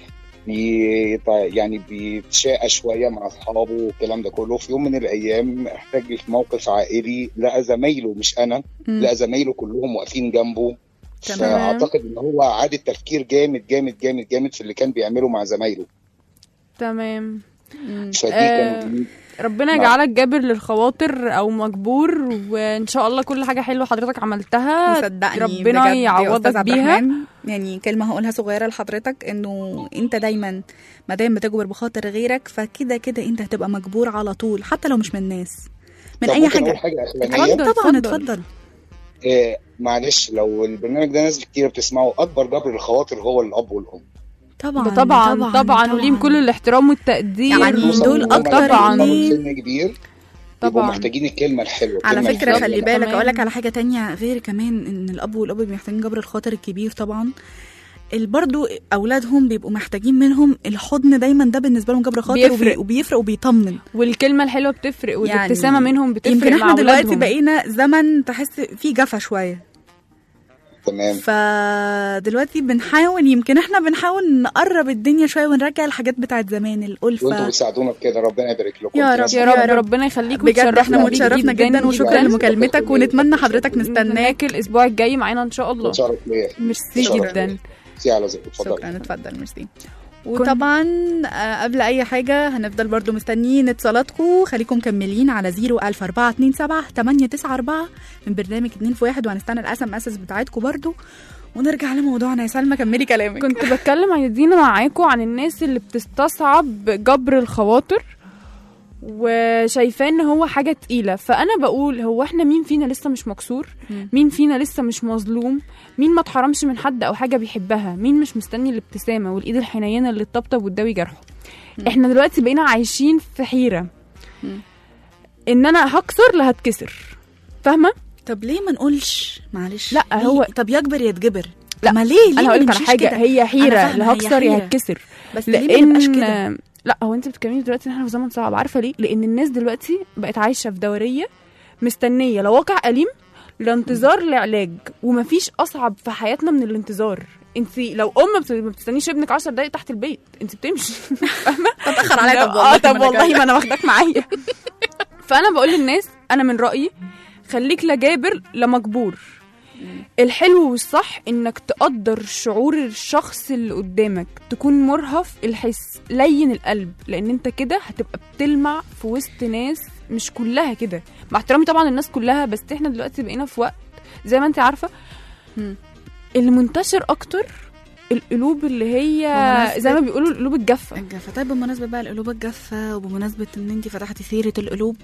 بي يعني بيتشاقى شويه مع اصحابه والكلام ده كله في يوم من الايام احتاج لي في موقف عائلي لقى زمايله مش انا مم. لقى زمايله كلهم واقفين جنبه تمام. فاعتقد ان هو عاد التفكير جامد جامد جامد جامد في اللي كان بيعمله مع زمايله تمام فدي آه، كان ربنا نعم. يجعلك جابر للخواطر او مجبور وان شاء الله كل حاجه حلوه حضرتك عملتها صدقني ربنا بجد يا يعوضك أستاذ عبد بيها الرحمن، يعني كلمة هقولها صغيرة لحضرتك انه انت دايما ما دام بتجبر بخاطر غيرك فكده كده انت هتبقى مجبور على طول حتى لو مش من الناس من طب اي ممكن حاجة أقول حاجة أخرانية؟ اتفضل طبعا اتفضل آه معلش لو البرنامج ده ناس كتير بتسمعه اكبر جبر الخواطر هو الاب والام طبعا ده طبعا طبعا, طبعا وليهم كل الاحترام والتقدير يعني خصوصاً دول إن هم أكتر لما يوصلوا اتنين- لسن كبير يبقوا طبعاً. محتاجين الكلمه الحلوه على الكلمة فكرة الحلوة. خلي بالك كمان. اقول لك على حاجة تانية غير كمان ان الاب والاب محتاجين جبر الخاطر الكبير طبعا ال- برضو اولادهم بيبقوا محتاجين منهم الحضن دايما ده بالنسبه لهم جبر خاطر بيفرق. وبي- وبيفرق وبيطمن والكلمه الحلوه بتفرق والابتسامه منهم بتفرق يمكن مع احنا دلوقتي أولادهم. بقينا زمن تحس فيه جفا شويه تمام فدلوقتي بنحاول يمكن احنا بنحاول نقرب الدنيا شويه ونرجع الحاجات بتاعت زمان وانتوا الالفه بتساعدونا بكده ربنا يبارك لكم يا في رب ناس يا يا رب رب. ربنا يخليك بجد احنا وتشرفنا بيك متشرفنا جدا وشكرا لمكالمتك ونتمنى حضرتك نستناك نستناك الاسبوع الجاي معانا ان شاء الله شرف ليا ميرسي شرف جدا ليا. ميرسي على ذوقك اتفضل شكرا اتفضل ميرسي وطبعا آه، قبل اي حاجه هنفضل برضو مستنيين اتصالاتكم خليكم مكملين على 01427 894 من برنامج 2 في 1 وهنستنى الاس ام اس بتاعتكم برضو ونرجع لموضوعنا يا سلمى كملي كلامك كنت بتكلم عن دينا معاكم عن الناس اللي بتستصعب جبر الخواطر وشايفاه ان هو حاجه تقيله فانا بقول هو احنا مين فينا لسه مش مكسور مم. مين فينا لسه مش مظلوم مين ما اتحرمش من حد او حاجه بيحبها مين مش مستني الابتسامه والايد الحنينه اللي تطبطب وتداوي جرحه احنا دلوقتي بقينا عايشين في حيره مم. ان انا هكسر لا هتكسر فاهمه طب ليه ما نقولش معلش لا، ليه؟ هو- طب يجبر يتجبر لا ما ليه ليه انا ما هقول لك على نمشيش حاجه كده؟ هي أنا حيره فاهمة، اللي هي هكسر يا حيرة. هتكسر بس ليه ما نبقاش كده؟ لان لا هو انت بتتكلمي دلوقتي ان احنا في زمن صعب عارفه ليه لان الناس دلوقتي بقت عايشه في دوريه مستنيه لواقع اليم لانتظار لعلاج ومفيش اصعب في حياتنا من الانتظار انت لو ام بت- ما بتستنيش ابنك 10 دقايق تحت البيت انت بتمشي فاهمه اتاخر عليا لا، طب والله اه طب ما أنا والله جاية. ما انا واخداك معايا فانا بقول للناس انا من رايي خليك لا جابر لا مجبور الحلو والصح انك تقدر شعور الشخص اللي قدامك تكون مرهف الحس لين القلب لان انت كده هتبقى بتلمع في وسط ناس مش كلها كده مع احترامي طبعا الناس كلها بس احنا دلوقتي بقينا في وقت زي ما انت عارفه اللي منتشر اكتر القلوب اللي هي بمناسبة- زي ما بيقولوا القلوب الجافه الجافة طيب بمناسبة بقى القلوب الجافة وبمناسبة ان انت فتحتي سيرة القلوب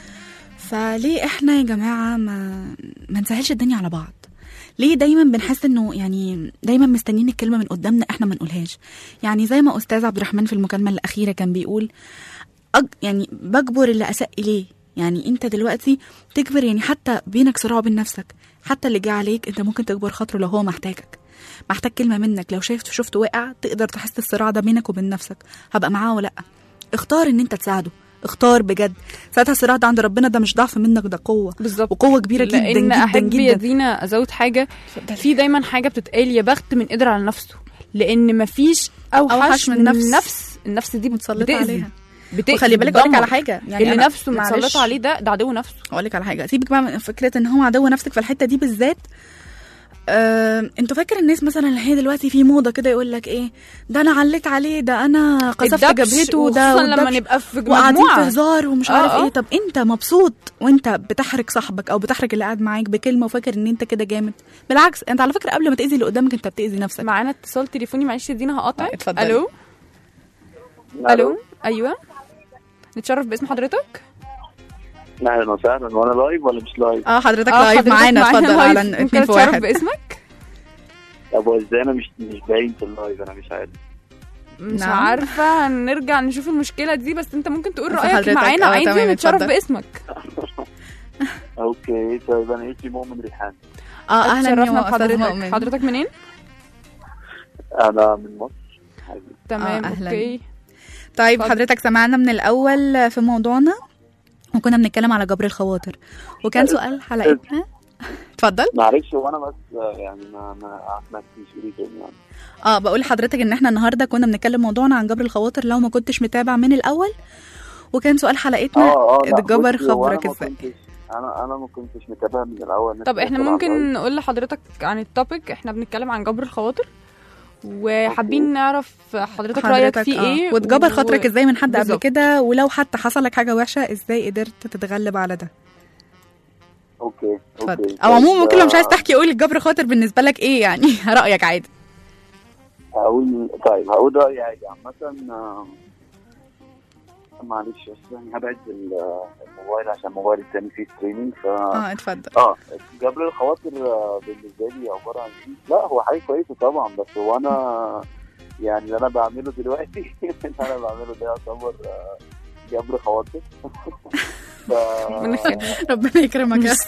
فليه احنا يا جماعة ما ما نسهلش الدنيا على بعض ليه دايما بنحس انه يعني دايما مستنيين الكلمة من قدامنا احنا ما نقولهاش يعني زي ما استاذ عبد الرحمن في المكالمة الأخيرة كان بيقول أج... يعني بجبر اللي أساء إليه يعني انت دلوقتي تجبر يعني حتى بينك صراع بين نفسك حتى اللي جه عليك انت ممكن تجبر خاطره لو هو محتاجك محتاج كلمة منك لو شايف شفته واقع تقدر تحس الصراع ده بينك وبين نفسك هبقى معاه ولا لا اختار ان انت تساعده اختار بجد ساعتها الصراع ده عند ربنا ده مش ضعف منك ده قوة بالظبط وقوة كبيرة جدا لان جدا احب يا جدا دينا ازود حاجه في دايما حاجه بتتقال يا بخت من قدر على نفسه لان مفيش اوحش, أوحش من من نفس. النفس النفس دي متسلطة بتأذي عليها. بتأذي وخلي بالك اقول لك بتدمر. على حاجة اللي أنا- نفسه معلش. متسلط عليه ده ده عدو نفسه اقول لك على حاجه سيبك بقى من فكره ان هو عدو نفسك في الحته دي بالذات آه، انتوا فاكر الناس مثلا اللي هي دلوقتي في موضه كده يقول لك ايه ده انا عليت عليه ده انا قذفت الدبش، جبهته ده وخصوصاً لما والدبش، نبقى في وقاعدين مجموعة. في هزار ومش آه، عارف آه. ايه طب انت مبسوط وانت بتحرج صاحبك او بتحرج اللي قاعد معاك بكلمه وفاكر ان انت كده جامد بالعكس انت على فكره قبل ما تاذي اللي قدامك انت بتاذي نفسك معانا اتصال تليفوني معلش يا دينا هقطعك اتفضلي. الو الو ايوه نتشرف باسم حضرتك اهلا وسهلا وانا لايف ولا مش لايف؟ اه حضرتك آه، لايف حضرتك معانا معانا اتفضل لايف. على ممكن اتنين في تتشرف واحد باسمك طب هو ازاي انا مش مش باين في اللايف انا مش عارف مش نعم. عارفه هنرجع نشوف المشكله دي بس انت ممكن تقول بس رايك حضرتك- معانا آه، عادي تمام، ونتشرف اتفضل. باسمك اوكي طيب انا اسمي مؤمن ريحان اه اهلا اتشرفنا يا استاذ بحضرتك مؤمن حضرتك منين انا من مصر تمام آه، أهلاً. اوكي طيب اتفضل. حضرتك سمعنا من الاول في موضوعنا وكنا بنتكلم على جبر الخواطر وكان سؤال حلقتنا اتفضل معلش هو انا بس آه، يعني ما ما ما فيش ايه تاني يعني اه بقول لحضرتك ان احنا النهارده كنا بنتكلم موضوعنا عن جبر الخواطر لو ما كنتش متابع من الاول وكان سؤال حلقتنا اه اه لا جبر بصي، هو أنا خبرك ما ازاي كنتش- انا انا ما كنتش متابع من الاول طب احنا طبعاً ممكن نقول لحضرتك عن التوبيك احنا بنتكلم عن جبر الخواطر وحابين نعرف حضرتك رايك فيه آه. ايه وتجبر و- خاطرك ازاي من حد قبل بالظبط. كده ولو حتى حصل لك حاجه وحشه ازاي قدرت تتغلب على ده اوكي اتفضل اوكي او عموما طيب، ممكن لو مش عايز آه، تحكي قول الجبر خاطر بالنسبه لك ايه يعني رايك عادي هقول طيب هقول رايي عادي عامة آه، معلش بس يعني هبعد ال- الموبايل عشان الموبايل التاني فيه ستريمينج ف اه اتفضل اه جبر الخواطر آه، بالنسبه لي عباره عن ايه؟ لا هو حاجه كويسه طبعا بس هو انا يعني اللي انا بعمله دلوقتي اللي انا بعمله ده يعتبر آه، جبر خواطر ف... ربنا يكرمك يا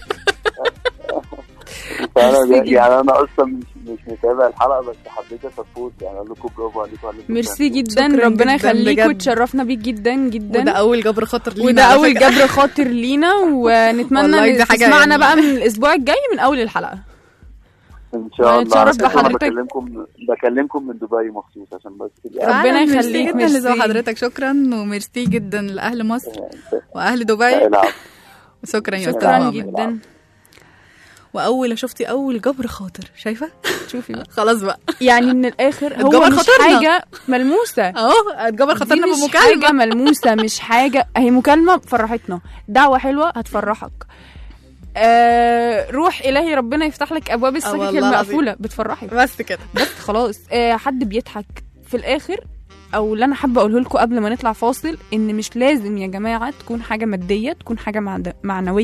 فانا ميرسي جدا. يعني انا اصلا مش مش متابع الحلقه بس حبيت اسبورت يعني اقول لكم برافو عليكم على اللي انتوا ميرسي بتعملوه. جدا شكراً ربنا جداً يخليك بجد. وتشرفنا بيك جدا جدا وده اول جبر خاطر لينا وده على اول فكرة. جبر خاطر لينا ونتمنى والله ان دي حاجة تسمعنا يعني- بقى من الاسبوع الجاي من اول الحلقه ان شاء الله هنتشرف على فكرة أنا بحضرتك. بكلمكم بكلمكم من دبي مخصوص عشان بس تبقى ربنا فعلاً ميرسي يخليك، جدا ميرسي. لذوق حضرتك شكرا وميرسي جدا لاهل مصر واهل دبي العب شكرا يا استاذ شكرا مؤمن. جدا واول شفتي اول جبر خاطر شايفه شوفي بقى. خلاص بقى يعني من الاخر هو اتجبر مش خاطرنا. حاجه ملموسه اهو اتجبر دي خاطرنا مش بمكالمه حاجه ملموسه مش حاجه هي مكالمه فرحتنا دعوه حلوه هتفرحك آه روح الهي ربنا يفتح لك ابواب السكك والله العظيم. المقفوله بتفرحك بس كده بس خلاص آه حد بيضحك في الاخر او اللي انا حابه اقوله لكم قبل ما نطلع فاصل ان مش لازم يا جماعه تكون حاجه ماديه تكون حاجه معد- معنويه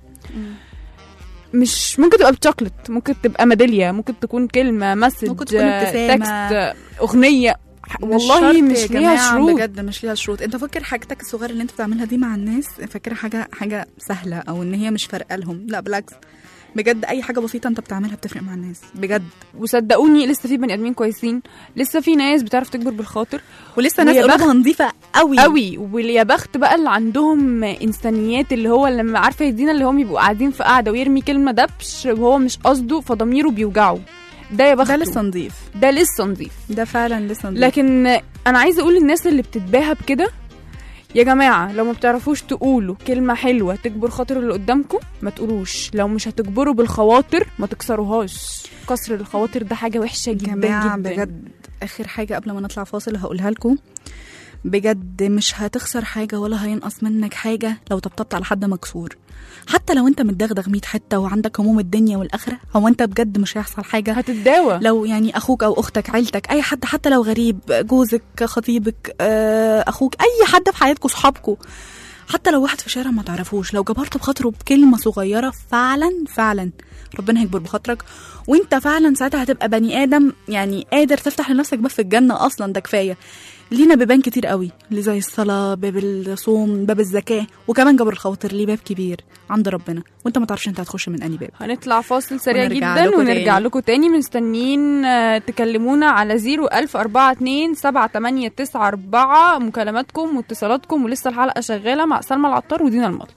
مش ممكن تبقى بشوكلت ممكن تبقى ميداليه ممكن تكون كلمه مسج ممكن تكون آه، ابتسامة. تكست آه، اغنيه ح- والله شرط مش يا ليها جماعة شروط بجد مش ليها شروط انت فاكر حاجتك الصغيره اللي انت بتعملها دي مع الناس فاكرها حاجه حاجه سهله او ان هي مش فارقه لهم لا بالعكس بجد اي حاجه بسيطه انت بتعملها بتفرق مع الناس بجد وصدقوني لسه في بني ادمين كويسين لسه في ناس بتعرف تكبر بالخاطر ولسه ناس ويا بخت- قلوبها نظيفه قوي قوي واليا بخت بقى اللي عندهم انسانيات اللي هو لما عارفه يا دينا اللي هم بيبقوا قاعدين في قاعده ويرمي كلمه دبش وهو مش قصده فضميره بيوجعه ده يا بخته ده لسه نظيف ده لسه نظيف ده فعلا لسه نظيف لكن انا عايزه اقول للناس اللي بتتباهى بكده يا جماعه لو ما بتعرفوش تقولوا كلمه حلوه تجبر خاطر اللي قدامكم ما تقولوش لو مش هتجبروا بالخواطر ما تكسروهاش كسر الخواطر ده حاجه وحشه جدا جماعة جدا بجد اخر حاجه قبل ما نطلع فاصل هقولها لكم بجد مش هتخسر حاجه ولا هينقص منك حاجه لو طبطبت على حد مكسور حتى لو انت متدغدغ 100 حته وعندك هموم الدنيا والاخره هو انت بجد مش هيحصل حاجه هتتداوى لو يعني اخوك او اختك عيلتك اي حد حتى لو غريب جوزك خطيبك آه، اخوك اي حد في حياتكم صحابكم حتى لو واحد في شارع ما تعرفوش لو جبرت بخاطره بكلمه صغيره فعلا فعلا ربنا هيكبر بخاطرك وانت فعلا ساعتها هتبقى بني ادم يعني قادر تفتح لنفسك باب في الجنه اصلا ده كفايه لينا بيبان كتير قوي اللي زي الصلاه باب الصوم باب الزكاه وكمان جبر الخواطر ليه باب كبير عند ربنا وانت ما تعرفش انت هتخش من انهي باب هنطلع فاصل سريع ونرجع جدا لكم ونرجع تاني. لكم تاني مستنيين آه، تكلمونا على 01042 7894 مكالماتكم واتصالاتكم ولسه الحلقه شغاله مع سلمى العطار ودينا الملط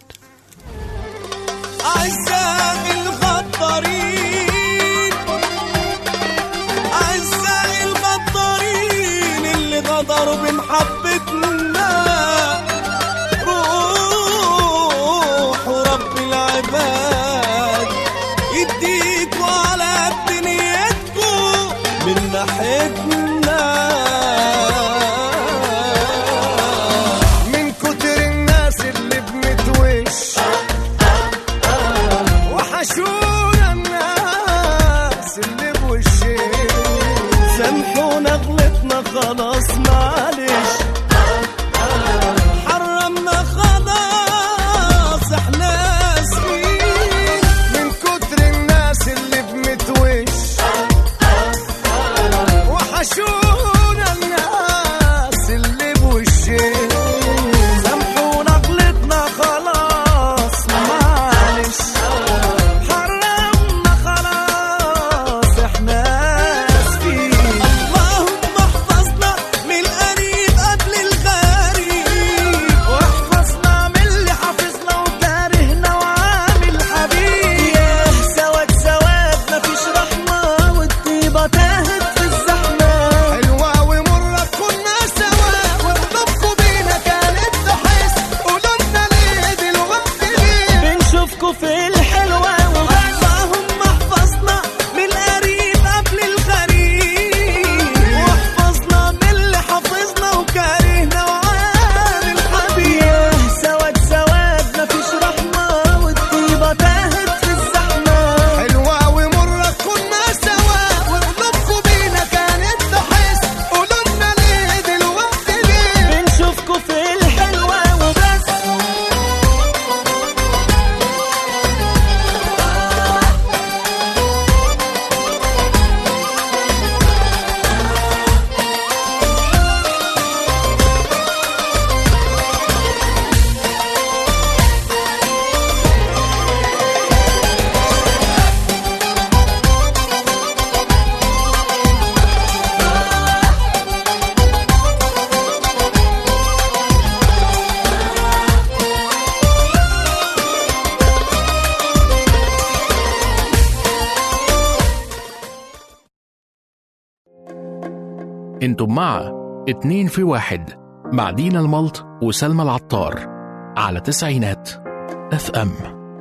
أعزائي الغدارين أعزائي الغدارين اللي غدروا بمحبتنا روحوا رب العباد يديكوا على دنيتكوا من ناحيتنا من كتر الناس اللي بنتوش وحشونا الناس اللي بوشين سامحونا غلطنا خلاص معلش حرمنا خلاص احنا اسفين من كتر الناس اللي بنتوش وحشونا الناس اللي بوشين سامحونا غلطنا خلاص معلش حرمنا خلاص احنا اسفين اللهم احفظنا من القريب قبل الغريب واحفظنا من اللي حافظنا وكارهنا وعامل حبيب ياه سواد سواد مفيش رحمة والطيبة تاهت في الزحمة حلوة ومرة كنا سوا وقلوبكم بينا كانت تحس قولوا لنا ليه دلوقتي ليه بنشوفكوا في الحلوة اللهم احفظنا من القريب قبل الغريب واحفظنا من اللي حافظنا وكارهنا وعامل حبيب ياه سواد سواد مفيش رحمة والطيبة تاهت في الزحمة حلوة ومرة كنا سوا وقلوبكم بينا كانت تحس قولوا لنا ليه دلوقتي ليه بنشوفكوا في الحلوة وبس انتم مع اتنين في واحد مع دينا الملط وسلمى العطار على تسعينات اف ام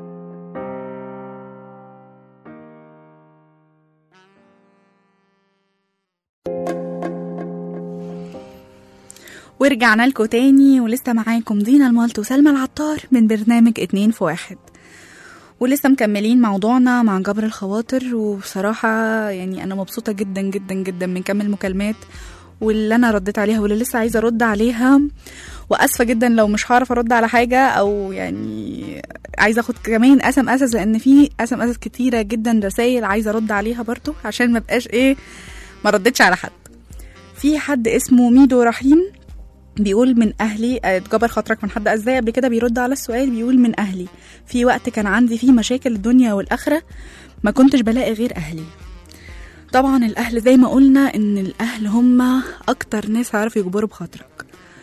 ورجعنا لكم تاني ولسه معاكم دينا المالت وسلمى العطار من برنامج اتنين في واحد ولسه مكملين موضوعنا مع جبر الخواطر وبصراحة يعني أنا مبسوطة جدا جدا جدا من كم المكالمات واللي أنا رديت عليها واللي لسه عايزة أرد عليها وأسفة جدا لو مش هعرف أرد على حاجة أو يعني عايزة أخد كمان أسم أسس لأن في أسم أسس كتيرة جدا رسايل عايزة أرد عليها برضو عشان ما بقاش إيه ما ردتش على حد في حد اسمه ميدو رحيم بيقول من اهلي آه، اتجبر خاطرك من حد ازاي قبل كده بيرد على السؤال بيقول من اهلي في وقت كان عندي فيه مشاكل الدنيا والاخره ما كنتش بلاقي غير اهلي طبعا الاهل زي ما قلنا ان الاهل هم اكتر ناس هيعرفوا يجبروا بخاطرك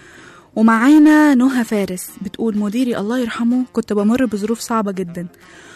ومعانا نهى فارس بتقول مديري الله يرحمه كنت بمر بظروف صعبة جدا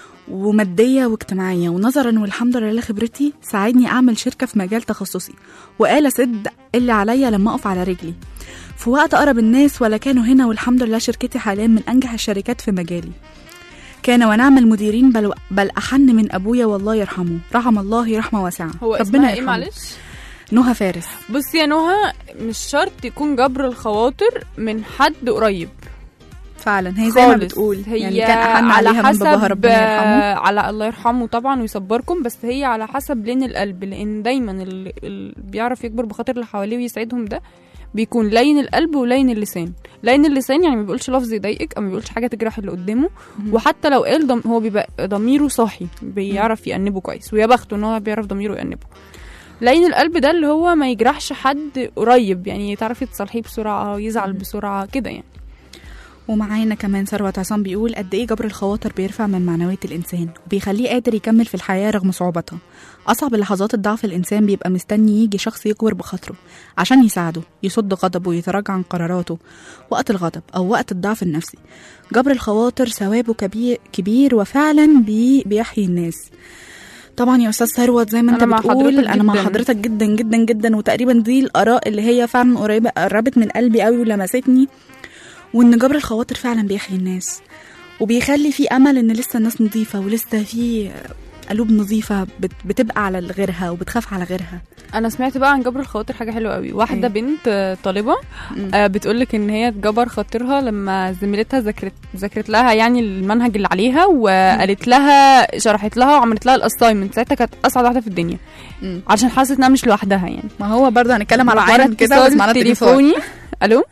ومادية واجتماعية ونظرا والحمد لله خبرتي ساعدني أعمل شركة في مجال تخصصي وقال أسد اللي عليا لما أقف على رجلي في وقت أقرب الناس ولا كانوا هنا والحمد لله شركتي حاليا من أنجح الشركات في مجالي كان ونعم المديرين بل, بل أحن من أبويا والله يرحمه رحم الله رحمة واسعة هو ربنا اسمها ايه يرحمه. معلش نهى فارس بصي يا نهى مش شرط يكون جبر الخواطر من حد قريب فعلا هي زي ما خالص. بتقول هي يعني كان أحن على عليها من حسب باباها ربنا يرحمه آه، على الله يرحمه طبعا ويصبركم بس هي على حسب لين القلب لان دايما اللي اللي بيعرف يكبر بخاطر اللي حواليه ويسعدهم ده بيكون لين القلب ولين اللسان لين اللسان يعني ما بيقولش لفظ يضايقك او ما بيقولش حاجه تجرح اللي قدامه وحتى لو قال ضم هو بيبقى ضميره صاحي بيعرف يأنبه كويس ويا بخته ان هو بيعرف ضميره يأنبه لين القلب ده اللي هو ما يجرحش حد قريب يعني تعرفي تصالحيه بسرعه يزعل بسرعه كده يعني ومعانا كمان ثروت عصام بيقول قد ايه جبر الخواطر بيرفع من معنوية الإنسان وبيخليه قادر يكمل في الحياة رغم صعوبتها أصعب لحظات الضعف الإنسان بيبقى مستني يجي شخص يكبر بخاطره عشان يساعده يصد غضبه ويتراجع عن قراراته وقت الغضب أو وقت الضعف النفسي جبر الخواطر ثوابه كبير, كبير وفعلا بي بيحيي الناس طبعا يا استاذ ثروت زي ما انت أنا مع بتقول حضرتك انا مع جداً. حضرتك جدا جدا جدا وتقريبا دي الاراء اللي هي فعلا قريبه قربت من قلبي قوي ولمستني وان جبر الخواطر فعلا بيحيي الناس وبيخلي في امل ان لسه الناس نظيفه ولسه في قلوب نظيفه بت- بتبقى على غيرها وبتخاف على غيرها انا سمعت بقى عن جبر الخواطر حاجه حلوه قوي واحده إيه؟ بنت آه، طالبه آه بتقولك ان هي اتجبر خاطرها لما زميلتها ذاكرت ذاكرت لها يعني المنهج اللي عليها وقالت لها شرحت لها وعملت لها الاساينمنت ساعتها كانت اسعد واحده في الدنيا مم. عشان حست انها مش لوحدها يعني ما هو برضه هنتكلم على معانا حوار كده اتصال بس معانا تليفوني الو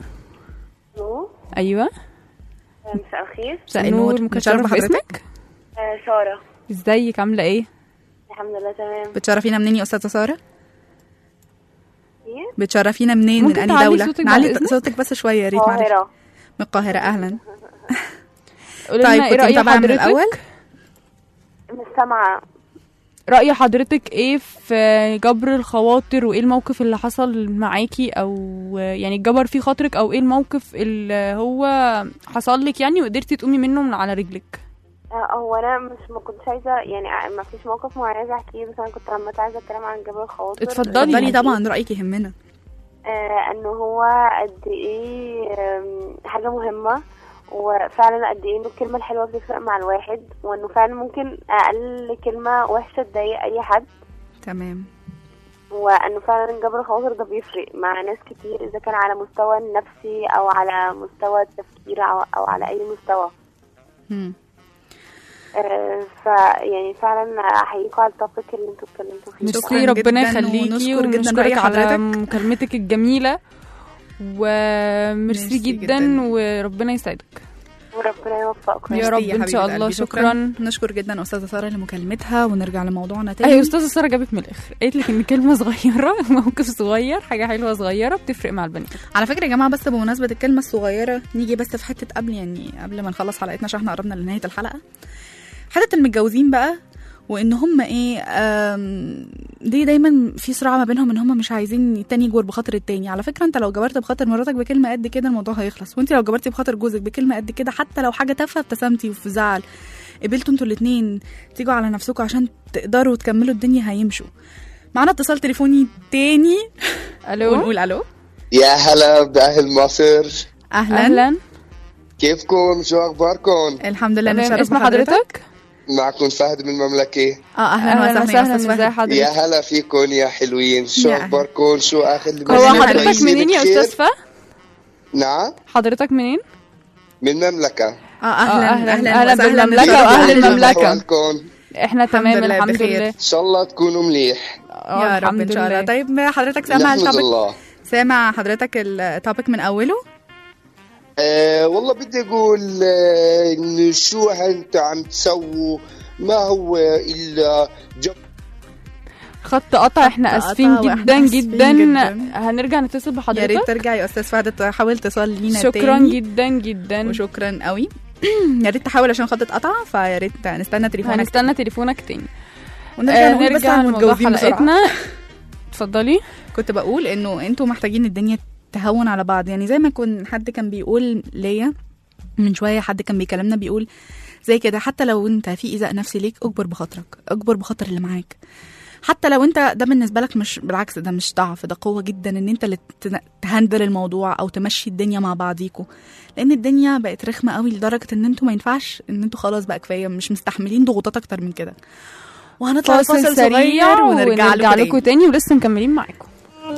الو ايوه مساء الخير مساء النور ممكن نتشرف تعرف بحضرتك؟ اسمك آه ساره ازيك عامله ايه الحمد لله تمام بتشرفينا منين يا استاذه ساره ايه بتشرفينا منين من ممكن انهي تعلي دوله صوتك بعد نعلي إذنك؟ صوتك بس شويه يا ريت معلش القاهره من القاهره اهلا قولي طيب لنا ايه كنت راي متابعه من حضرتك الاول مش سامعه رأي حضرتك ايه في جبر الخواطر وايه الموقف اللي حصل معاكي او يعني اتجبر فيه خاطرك او ايه الموقف اللي هو حصل لك يعني وقدرتي تقومي منه من على رجلك آه، هو انا مش ما كنتش عايزه يعني آه، ما فيش موقف معين عايزه احكيه بس انا كنت عامه عايزه اتكلم عن جبل الخواطر اتفضلي. اتفضلي طبعا رايك يهمنا آه انه هو قد ايه آم، حاجه مهمه وفعلا قد ايه انه الكلمه الحلوه بتفرق مع الواحد وانه فعلا ممكن اقل كلمه وحشه تضايق اي حد تمام وانه فعلا جبر الخواطر ده بيفرق مع ناس كتير اذا كان على مستوى النفسي او على مستوى التفكير او, أو على اي مستوى مم. آه ف يعني فعلا احييكم على التوبيك اللي انتوا اتكلمتوا فيه ميرسي شكراً ربنا جداً يخليكي ونشكر جداً رأي ونشكرك على حضرتك. مكالمتك الجميلة وميرسي ميرسي جدا, جداً. وربنا يسعدك وربنا يوفقكم يا ميرسي رب إن حبيبة شاء الله. قلبي. شكراً. نشكر جدا استاذه ساره لمكالمتها ونرجع لموضوعنا تاني ايوه استاذه ساره جابت من الاخر قالت لك ان كلمه صغيره موقف صغير حاجه حلوه صغيره بتفرق مع البنات على فكره يا جماعه بس بمناسبه الكلمه الصغيره نيجي بس في حته قبل يعني قبل ما نخلص حلقتنا عشان احنا قربنا لنهايه الحلقه حته المتجوزين بقى وان هم ايه آم، دي دايما في صراع ما بينهم ان هم مش عايزين التاني يجبر بخاطر التاني على فكره انت لو جبرت بخاطر مراتك بكلمه قد كده الموضوع هيخلص وانت لو جبرتي بخاطر جوزك بكلمه قد كده حتى لو حاجه تافهه ابتسمتي وفي زعل قبلتوا انتوا الاتنين تيجوا على نفسكم عشان تقدروا تكملوا الدنيا هيمشوا معانا اتصال تليفوني تاني الو ونقول الو يا هلا بأهل مصر اهلا, اهلا كيفكم شو أخباركم الحمد لله تمام نشرف اسم بحضرتك. حضرتك معكم فهد من المملكة اه اهلا, وسهلا يا استاذ ازي فهد حضرتك يا هلا فيكم يا حلوين شو يا أهلا. أخباركم شو آخر هو كلنا حضرتك كويسين منين يا استاذ فهد نعم حضرتك منين من المملكة اه اهلا أهلاً. اهلا, أهلاً وسهلا بالمملكة نشرف وأهل بحضرتك. المملكة. أحوالكم احنا تمام لله الحمد بخير. لله إن شاء الله تكونوا مليح آه، يا رب الحمد ان شاء الله لله. طيب حضرتك سامع نحمد التوبيك الله سامع حضرتك التوبيك من اوله أه والله بدي أقول آه، إنه شو أنت عم تسووا ما هو إلا جب خط قطع احنا خط اسفين قطع وإحنا جدا آسفين جدا جداً. هنرجع نتصل يا ريت بحضرتك ترجع يا استاذ فهد تحاول تصل لينا شكرا تاني. جدا جدا وشكرا قوي يا ريت تحاول عشان خط اتقطع فيا ريت نستنى تليفونك هنستنى تليفونك تاني ونرجع آه، نقول بس نرجع عن لموضوع المتجوزين بسرعة. حلقتنا اتفضلي كنت بقول انه انتوا محتاجين الدنيا تهون على بعض يعني زي ما كان حد كان بيقول ليا من شويه حد كان بيكلمنا بيقول زي كده حتى لو انت في ايذاء نفسي ليك اجبر بخاطرك اجبر بخاطر اللي معاك حتى لو انت ده بالنسبه لك مش بالعكس ده مش ضعف ده قوه جدا ان انت اللي تن- تهندل الموضوع او تمشي الدنيا مع بعضيكوا لان الدنيا بقت رخمه قوي لدرجه ان انتوا ما ينفعش ان انتوا خلاص بقى كفايه مش مستحملين ضغوطات اكتر من كده وهنطلع فاصل فاصل سريع صغير ونرجع, ونرجع لكم تاني ولسه مكملين معاكم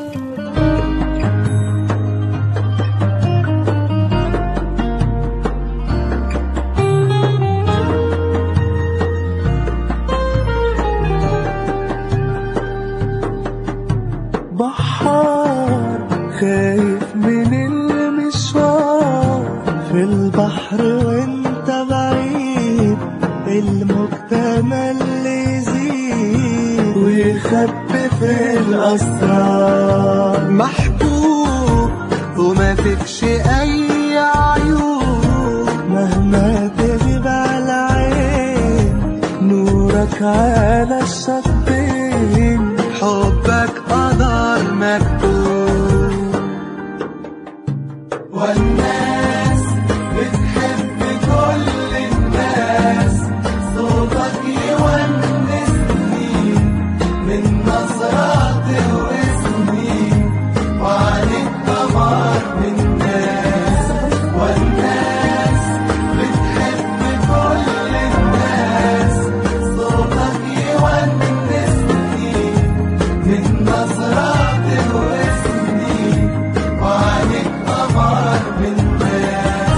بحار خايف من المشوار في البحر وانت بعيد المجتمع اللي يزيد ويخبي في الأسرار محبوب وما فيكش أي عيوب مهما تغيب على عين نورك على الشطين حبك قدر مكتوب والناس بتحب كل الناس صوتك يونسني من نظرات واسمي وعليك قمر من ناس والناس بتحب كل الناس صوتك يونسني من نظرات واسمي وعليك قمر من ناس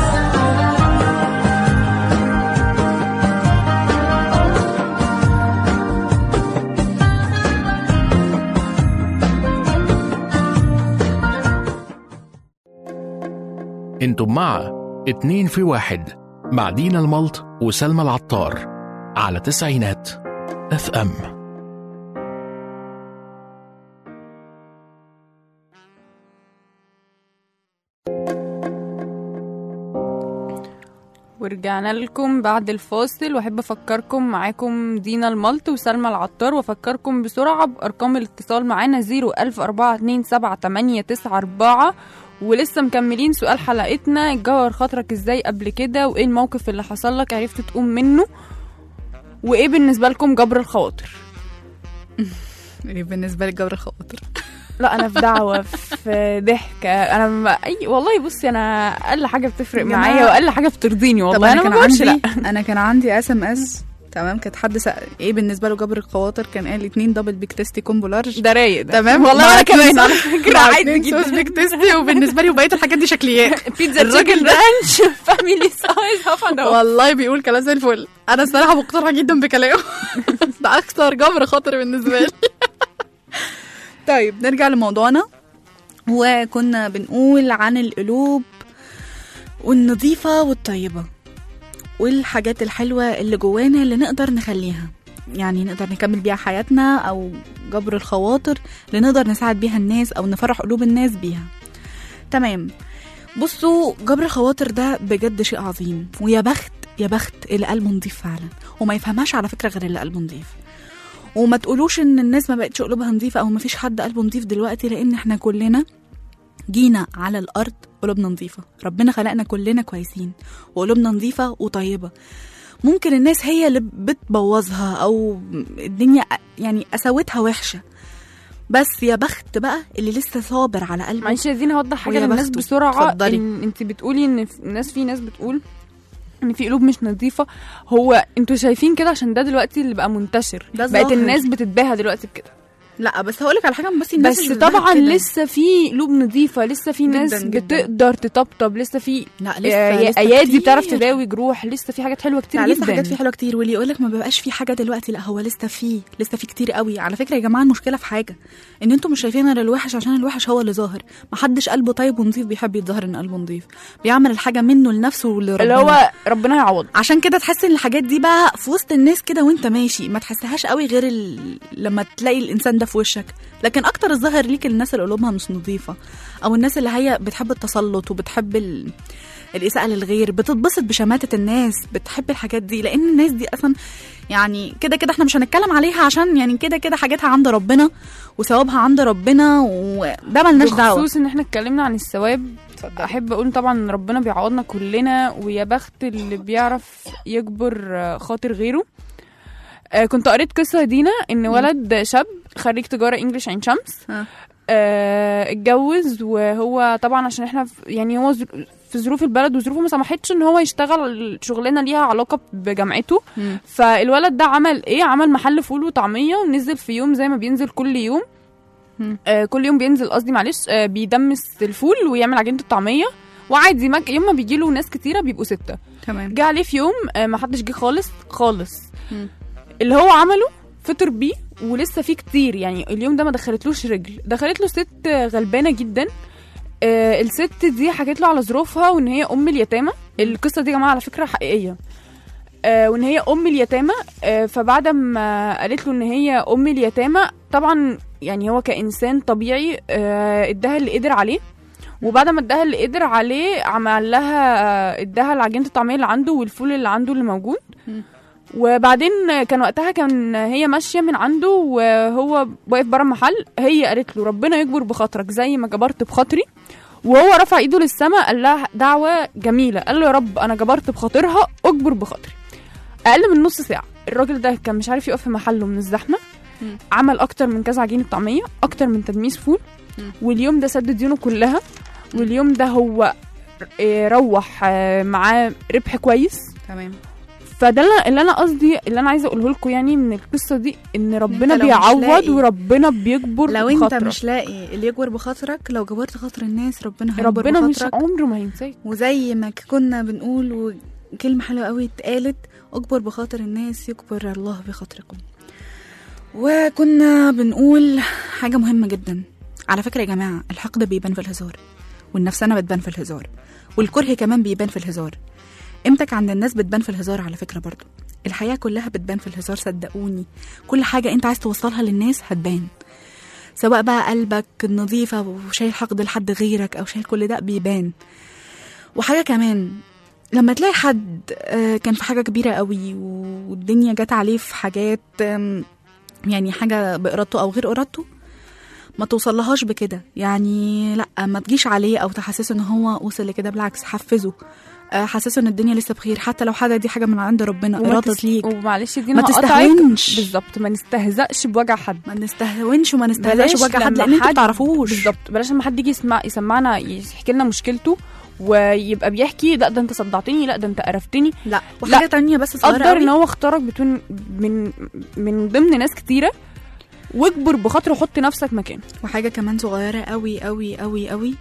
انتم مع اتنين في واحد مع دينا الملط وسلمى العطار على تسعينات اف ام ورجعنا لكم بعد الفاصل واحب افكركم معاكم دينا الملط وسلمى العطار وافكركم بسرعه بارقام الاتصال معانا 010427894 ولسه مكملين سؤال حلقتنا اتجوهر خاطرك ازاي قبل كده وايه الموقف اللي حصل لك عرفت تقوم منه وايه بالنسبه لكم جبر الخواطر ايه بالنسبه لي جبر الخواطر لا انا في دعوه في ضحك انا ما اي والله بصي انا اقل حاجه بتفرق جماعة. معايا واقل حاجه بترضيني طب والله انا كان ما بقولش لا عندي انا كان عندي اس ام اس تمام كانت حد سأل ايه بالنسبه له جبر الخواطر كان قال اتنين دبل بيك تيستي كومبو لارج ده رايق ده تمام والله مع انا اتنين كمان على صوص- فكره مع عادي اتنين جدا صوص بيك تيستي وبالنسبه لي وبقيه الحاجات دي شكليات بيتزا الراجل تشيكن ده رانش فاميلي سايز هاف اند هاف. والله بيقول كلام زي الفل انا الصراحه مقتنعه جدا بكلامه ده اكثر جبر خاطر بالنسبه لي طيب نرجع لموضوعنا وكنا بنقول عن القلوب والنظيفه والطيبه والحاجات الحلوه اللي جوانا اللي نقدر نخليها يعني نقدر نكمل بيها حياتنا او جبر الخواطر اللي نقدر نساعد بيها الناس او نفرح قلوب الناس بيها تمام بصوا جبر الخواطر ده بجد شيء عظيم ويا بخت يا بخت اللي قلبه نضيف فعلا وما يفهمهاش على فكره غير اللي قلبه نضيف وما تقولوش ان الناس ما بقتش قلوبها نظيفه او ما فيش حد قلبه نضيف دلوقتي لان احنا كلنا جينا على الارض قلوبنا نظيفه ربنا خلقنا كلنا كويسين وقلوبنا نظيفه وطيبه ممكن الناس هي اللي بتبوظها او الدنيا يعني قساوتها وحشه بس يا بخت بقى اللي لسه صابر على قلبه معلش عايزين اوضح حاجه ويا للناس بخته. بسرعه اتفضلي. ان انت بتقولي ان في- الناس في ناس بتقول ان في قلوب مش نظيفه هو انتوا شايفين كده عشان ده دلوقتي اللي بقى منتشر ده بقت ظاهر. الناس بتتباهى دلوقتي بكده لا بس هقولك على حاجه بس الناس بس اللي طبعا كده. لسه في قلوب نظيفه لسه في ناس جداً جداً. بتقدر تطبطب لسه في لا لسه آه، لسه ايادي كتير. بتعرف تداوي جروح لسه في حاجات حلوه كتير لا جدا لسه حاجات فيه حلوه كتير واللي يقول لك ما بيبقاش في حاجه دلوقتي لا هو لسه فيه لسه فيه كتير قوي على فكره يا جماعه المشكله في حاجه ان انتوا مش شايفين غير الوحش عشان الوحش هو اللي ظاهر ما حدش قلبه طيب ونظيف بيحب يتظاهر ان قلبه نظيف بيعمل الحاجه منه لنفسه ولربنا اللي هو ربنا يعوض عشان كده تحس ان الحاجات دي بقى في وسط الناس كده وانت ماشي ما تحسهاش قوي غير ال... لما تلاقي الانسان ده في وشك لكن اكتر الظاهر ليك الناس اللي قلوبها مش نظيفه او الناس اللي هي بتحب التسلط وبتحب ال... الإساءة للغير بتتبسط بشماتة الناس بتحب الحاجات دي لأن الناس دي أصلا يعني كده كده احنا مش هنتكلم عليها عشان يعني كده كده حاجاتها عند ربنا وثوابها عند ربنا وده ملناش دعوة بخصوص ان احنا اتكلمنا عن الثواب احب اقول طبعا إن ربنا بيعوضنا كلنا ويا بخت اللي بيعرف يجبر آه، خاطر غيره آه، كنت قريت قصه دينا ان ولد شاب خريج تجاره انجليش عين شمس ها. آه، اتجوز وهو طبعا عشان احنا في يعني هو ظر- في ظروف البلد وظروفه ما سمحتش ان هو يشتغل شغلانه ليها علاقه بجامعته مم. فالولد ده عمل ايه عمل محل فول وطعميه ونزل في يوم زي ما بينزل كل يوم مم. آه كل يوم بينزل قصدي معلش آه بيدمس الفول ويعمل عجينه الطعميه وعادي ما يوم ما بيجي له ناس كتيره بيبقوا سته تمام جه عليه في يوم آه ما حدش جه خالص خالص مم. اللي هو عمله فطر بيه ولسه فيه كتير يعني اليوم ده ما دخلتلوش رجل دخلت له ست آه، غلبانه جدا آه الست دي حكت له على ظروفها وان هي ام اليتامى القصه دي يا جماعه على فكره حقيقيه آه وان هي ام اليتامى آه فبعد ما قالت له ان هي ام اليتامى طبعا يعني هو كانسان طبيعي آه اداها اللي قدر عليه وبعد ما اداها اللي قدر عليه عمل لها آه، اداها العجينه الطعميه اللي عنده والفول اللي عنده اللي موجود وبعدين كان وقتها كان هي ماشيه من عنده وهو واقف بره المحل هي قالت له ربنا يكبر بخاطرك زي ما جبرت بخاطري وهو رفع ايده للسماء قال لها دعوه جميله قال له يا رب انا جبرت بخاطرها اجبر بخاطري اقل من نص ساعه الراجل ده كان مش عارف يقف في محله من الزحمه مم. عمل اكتر من كذا عجينه طعميه اكتر من تدميس فول مم. واليوم ده سد ديونه كلها واليوم ده هو آه، روح آه، معاه ربح كويس تمام فده اللي- اللي انا قصدي اللي انا عايزه اقوله لكم يعني من القصه دي ان ربنا لو مش بيعوض لاقي- وربنا بيجبر لو انت بخاطرك. مش لاقي اللي يجبر بخاطرك لو جبرت خاطر الناس ربنا هيجبر ربنا مش بخاطرك عمره ما هينساك وزي ما كنا بنقول وكلمة حلوة قوي اتقالت اجبر بخاطر الناس يجبر الله بخاطركم وكنا بنقول حاجة مهمة جدا على فكرة يا جماعة الحقد بيبان في الهزار والنفسانة بتبان في الهزار والكره كمان بيبان في الهزار قيمتك عند الناس بتبان في الهزار على فكرة برضو الحياة كلها بتبان في الهزار صدقوني كل حاجة انت عايز توصلها للناس هتبان سواء بقى قلبك نظيفة وشايل حقد لحد غيرك أو شايل كل ده بيبان وحاجة كمان لما تلاقي حد آه، كان في حاجة كبيرة قوي والدنيا جت عليه في حاجات آم، يعني حاجة بإرادته أو غير إرادته ما توصلهاش بكده يعني لا ما تجيش عليه أو تحسسه إن هو وصل لكده بالعكس حفزه آه، حسسه إن الدنيا لسه بخير حتى لو حاجة دي حاجة من عند ربنا وما إرادة تس- ليك ومعلش دي ما أنا هقطعك. تستهونش. بالظبط ما نستهزأش بوجع حد ما نستهونش وما نستهزأش بلاش بوجع حد لما لأن انتوا حد- بتعرفوش بالظبط بلاش لما حد يجي يسمع يسمعنا يحكي لنا مشكلته ويبقى بيحكي لا ده انت صدعتني لا ده انت قرفتني لا وحاجة تانية بس صغيرة قدر قوي. ان هو اختارك بتون من من ضمن ناس كتيره واجبر بخاطره حط نفسك مكانه وحاجة كمان صغيرة قوي قوي قوي قوي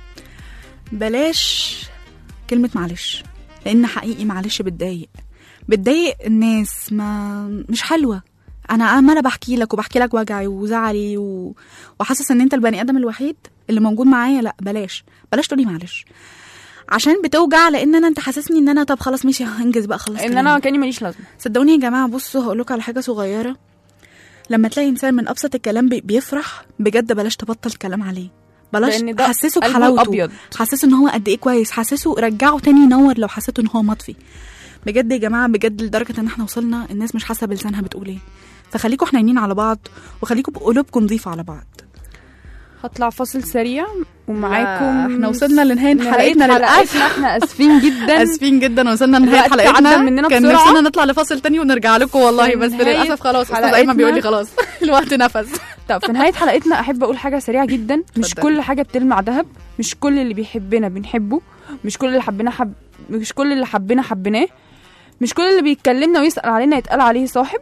بلاش كلمة معلش لأن حقيقي معلش بتضايق بتضايق الناس ما مش حلوة أنا عمالة بحكي لك وبحكي لك وجعي وزعلي و... وحاسس إن أنت البني آدم الوحيد اللي موجود معايا لا بلاش بلاش تقولي معلش عشان بتوجع لان انا انت حاسسني ان انا طب خلاص ماشي هنجز بقى خلاص ان انا كاني ماليش لازمه صدقوني يا جماعه بصوا هقول لكم على حاجه صغيره لما تلاقي انسان من ابسط الكلام بي- بيفرح بجد بلاش تبطل كلام عليه بلاش لأن ده حسسه قلبه بحلاوته الأبيض. حسسه ان هو قد ايه كويس حسسه رجعه تاني ينور لو حسيته ان هو مطفي بجد يا جماعه بجد لدرجه ان احنا وصلنا الناس مش حاسه بلسانها بتقول ايه فخليكم حنينين على بعض وخليكم بقلوبكم نظيفه على بعض هطلع فاصل سريع ومعاكم احنا وصلنا لنهايه نهاية حلقتنا للاسف احنا اسفين جدا اسفين جدا وصلنا لنهايه الوقت حلقتنا عدى مننا كان بسرعة. نفسنا نطلع لفاصل تاني ونرجع لكم والله في بس نهاية للاسف خلاص استاذ حلقتنا- ايمن بيقول لي خلاص الوقت نفذ طب في نهايه حلقتنا احب اقول حاجه سريعه جدا مش اتفضلي. كل حاجه بتلمع ذهب مش كل اللي بيحبنا بنحبه مش كل اللي حبنا حب مش كل اللي حبنا حبناه مش كل اللي بيتكلمنا ويسال علينا يتقال عليه صاحب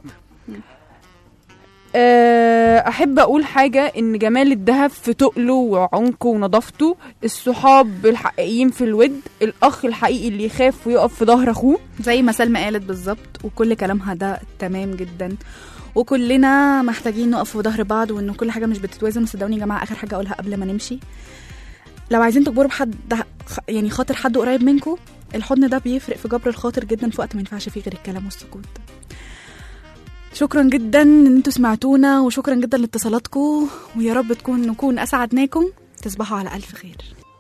آه، احب اقول حاجه ان جمال الذهب في تقله وعمقه ونظافته الصحاب الحقيقيين في الود الاخ الحقيقي اللي يخاف ويقف في ظهر اخوه زي ما سلمى قالت بالظبط وكل كلامها ده تمام جدا وكلنا محتاجين نقف في ظهر بعض وان كل حاجه مش بتتوازن وصدقوني يا جماعه اخر حاجه اقولها قبل ما نمشي لو عايزين تجبروا بحد خ- يعني خاطر حد قريب منكم الحضن ده بيفرق في جبر الخاطر جدا في وقت ما ينفعش فيه غير الكلام والسكوت شكرا جدا ان انتوا سمعتونا وشكرا جدا لاتصالاتكم ويا رب تكون نكون اسعدناكم تصبحوا على الف خير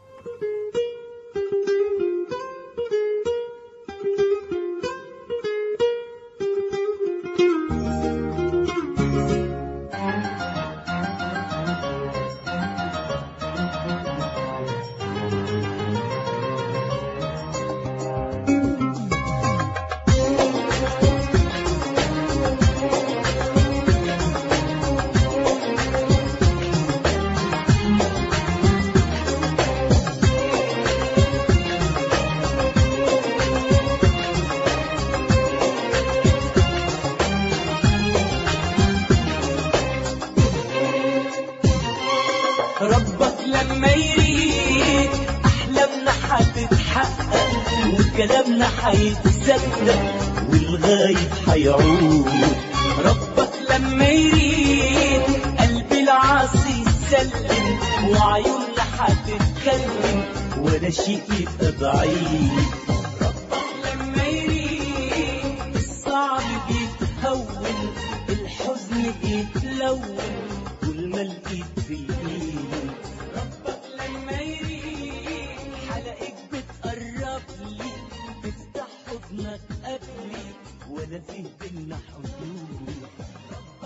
ربك لما يريد احلامنا هتتحقق وكلامنا هيتصدق والغايب هيعود ربك لما يريد قلب العاصي يسلم وعيوننا هتتكلم ولا شيء يبقى بعيد ربك لما يريد الصعب بيتهون الحزن بيتلون طول ما الايد في الايد ربك لما يريد حلقك بتقرب لي تفتح حضنك قبلي ولا فيه بينا حدود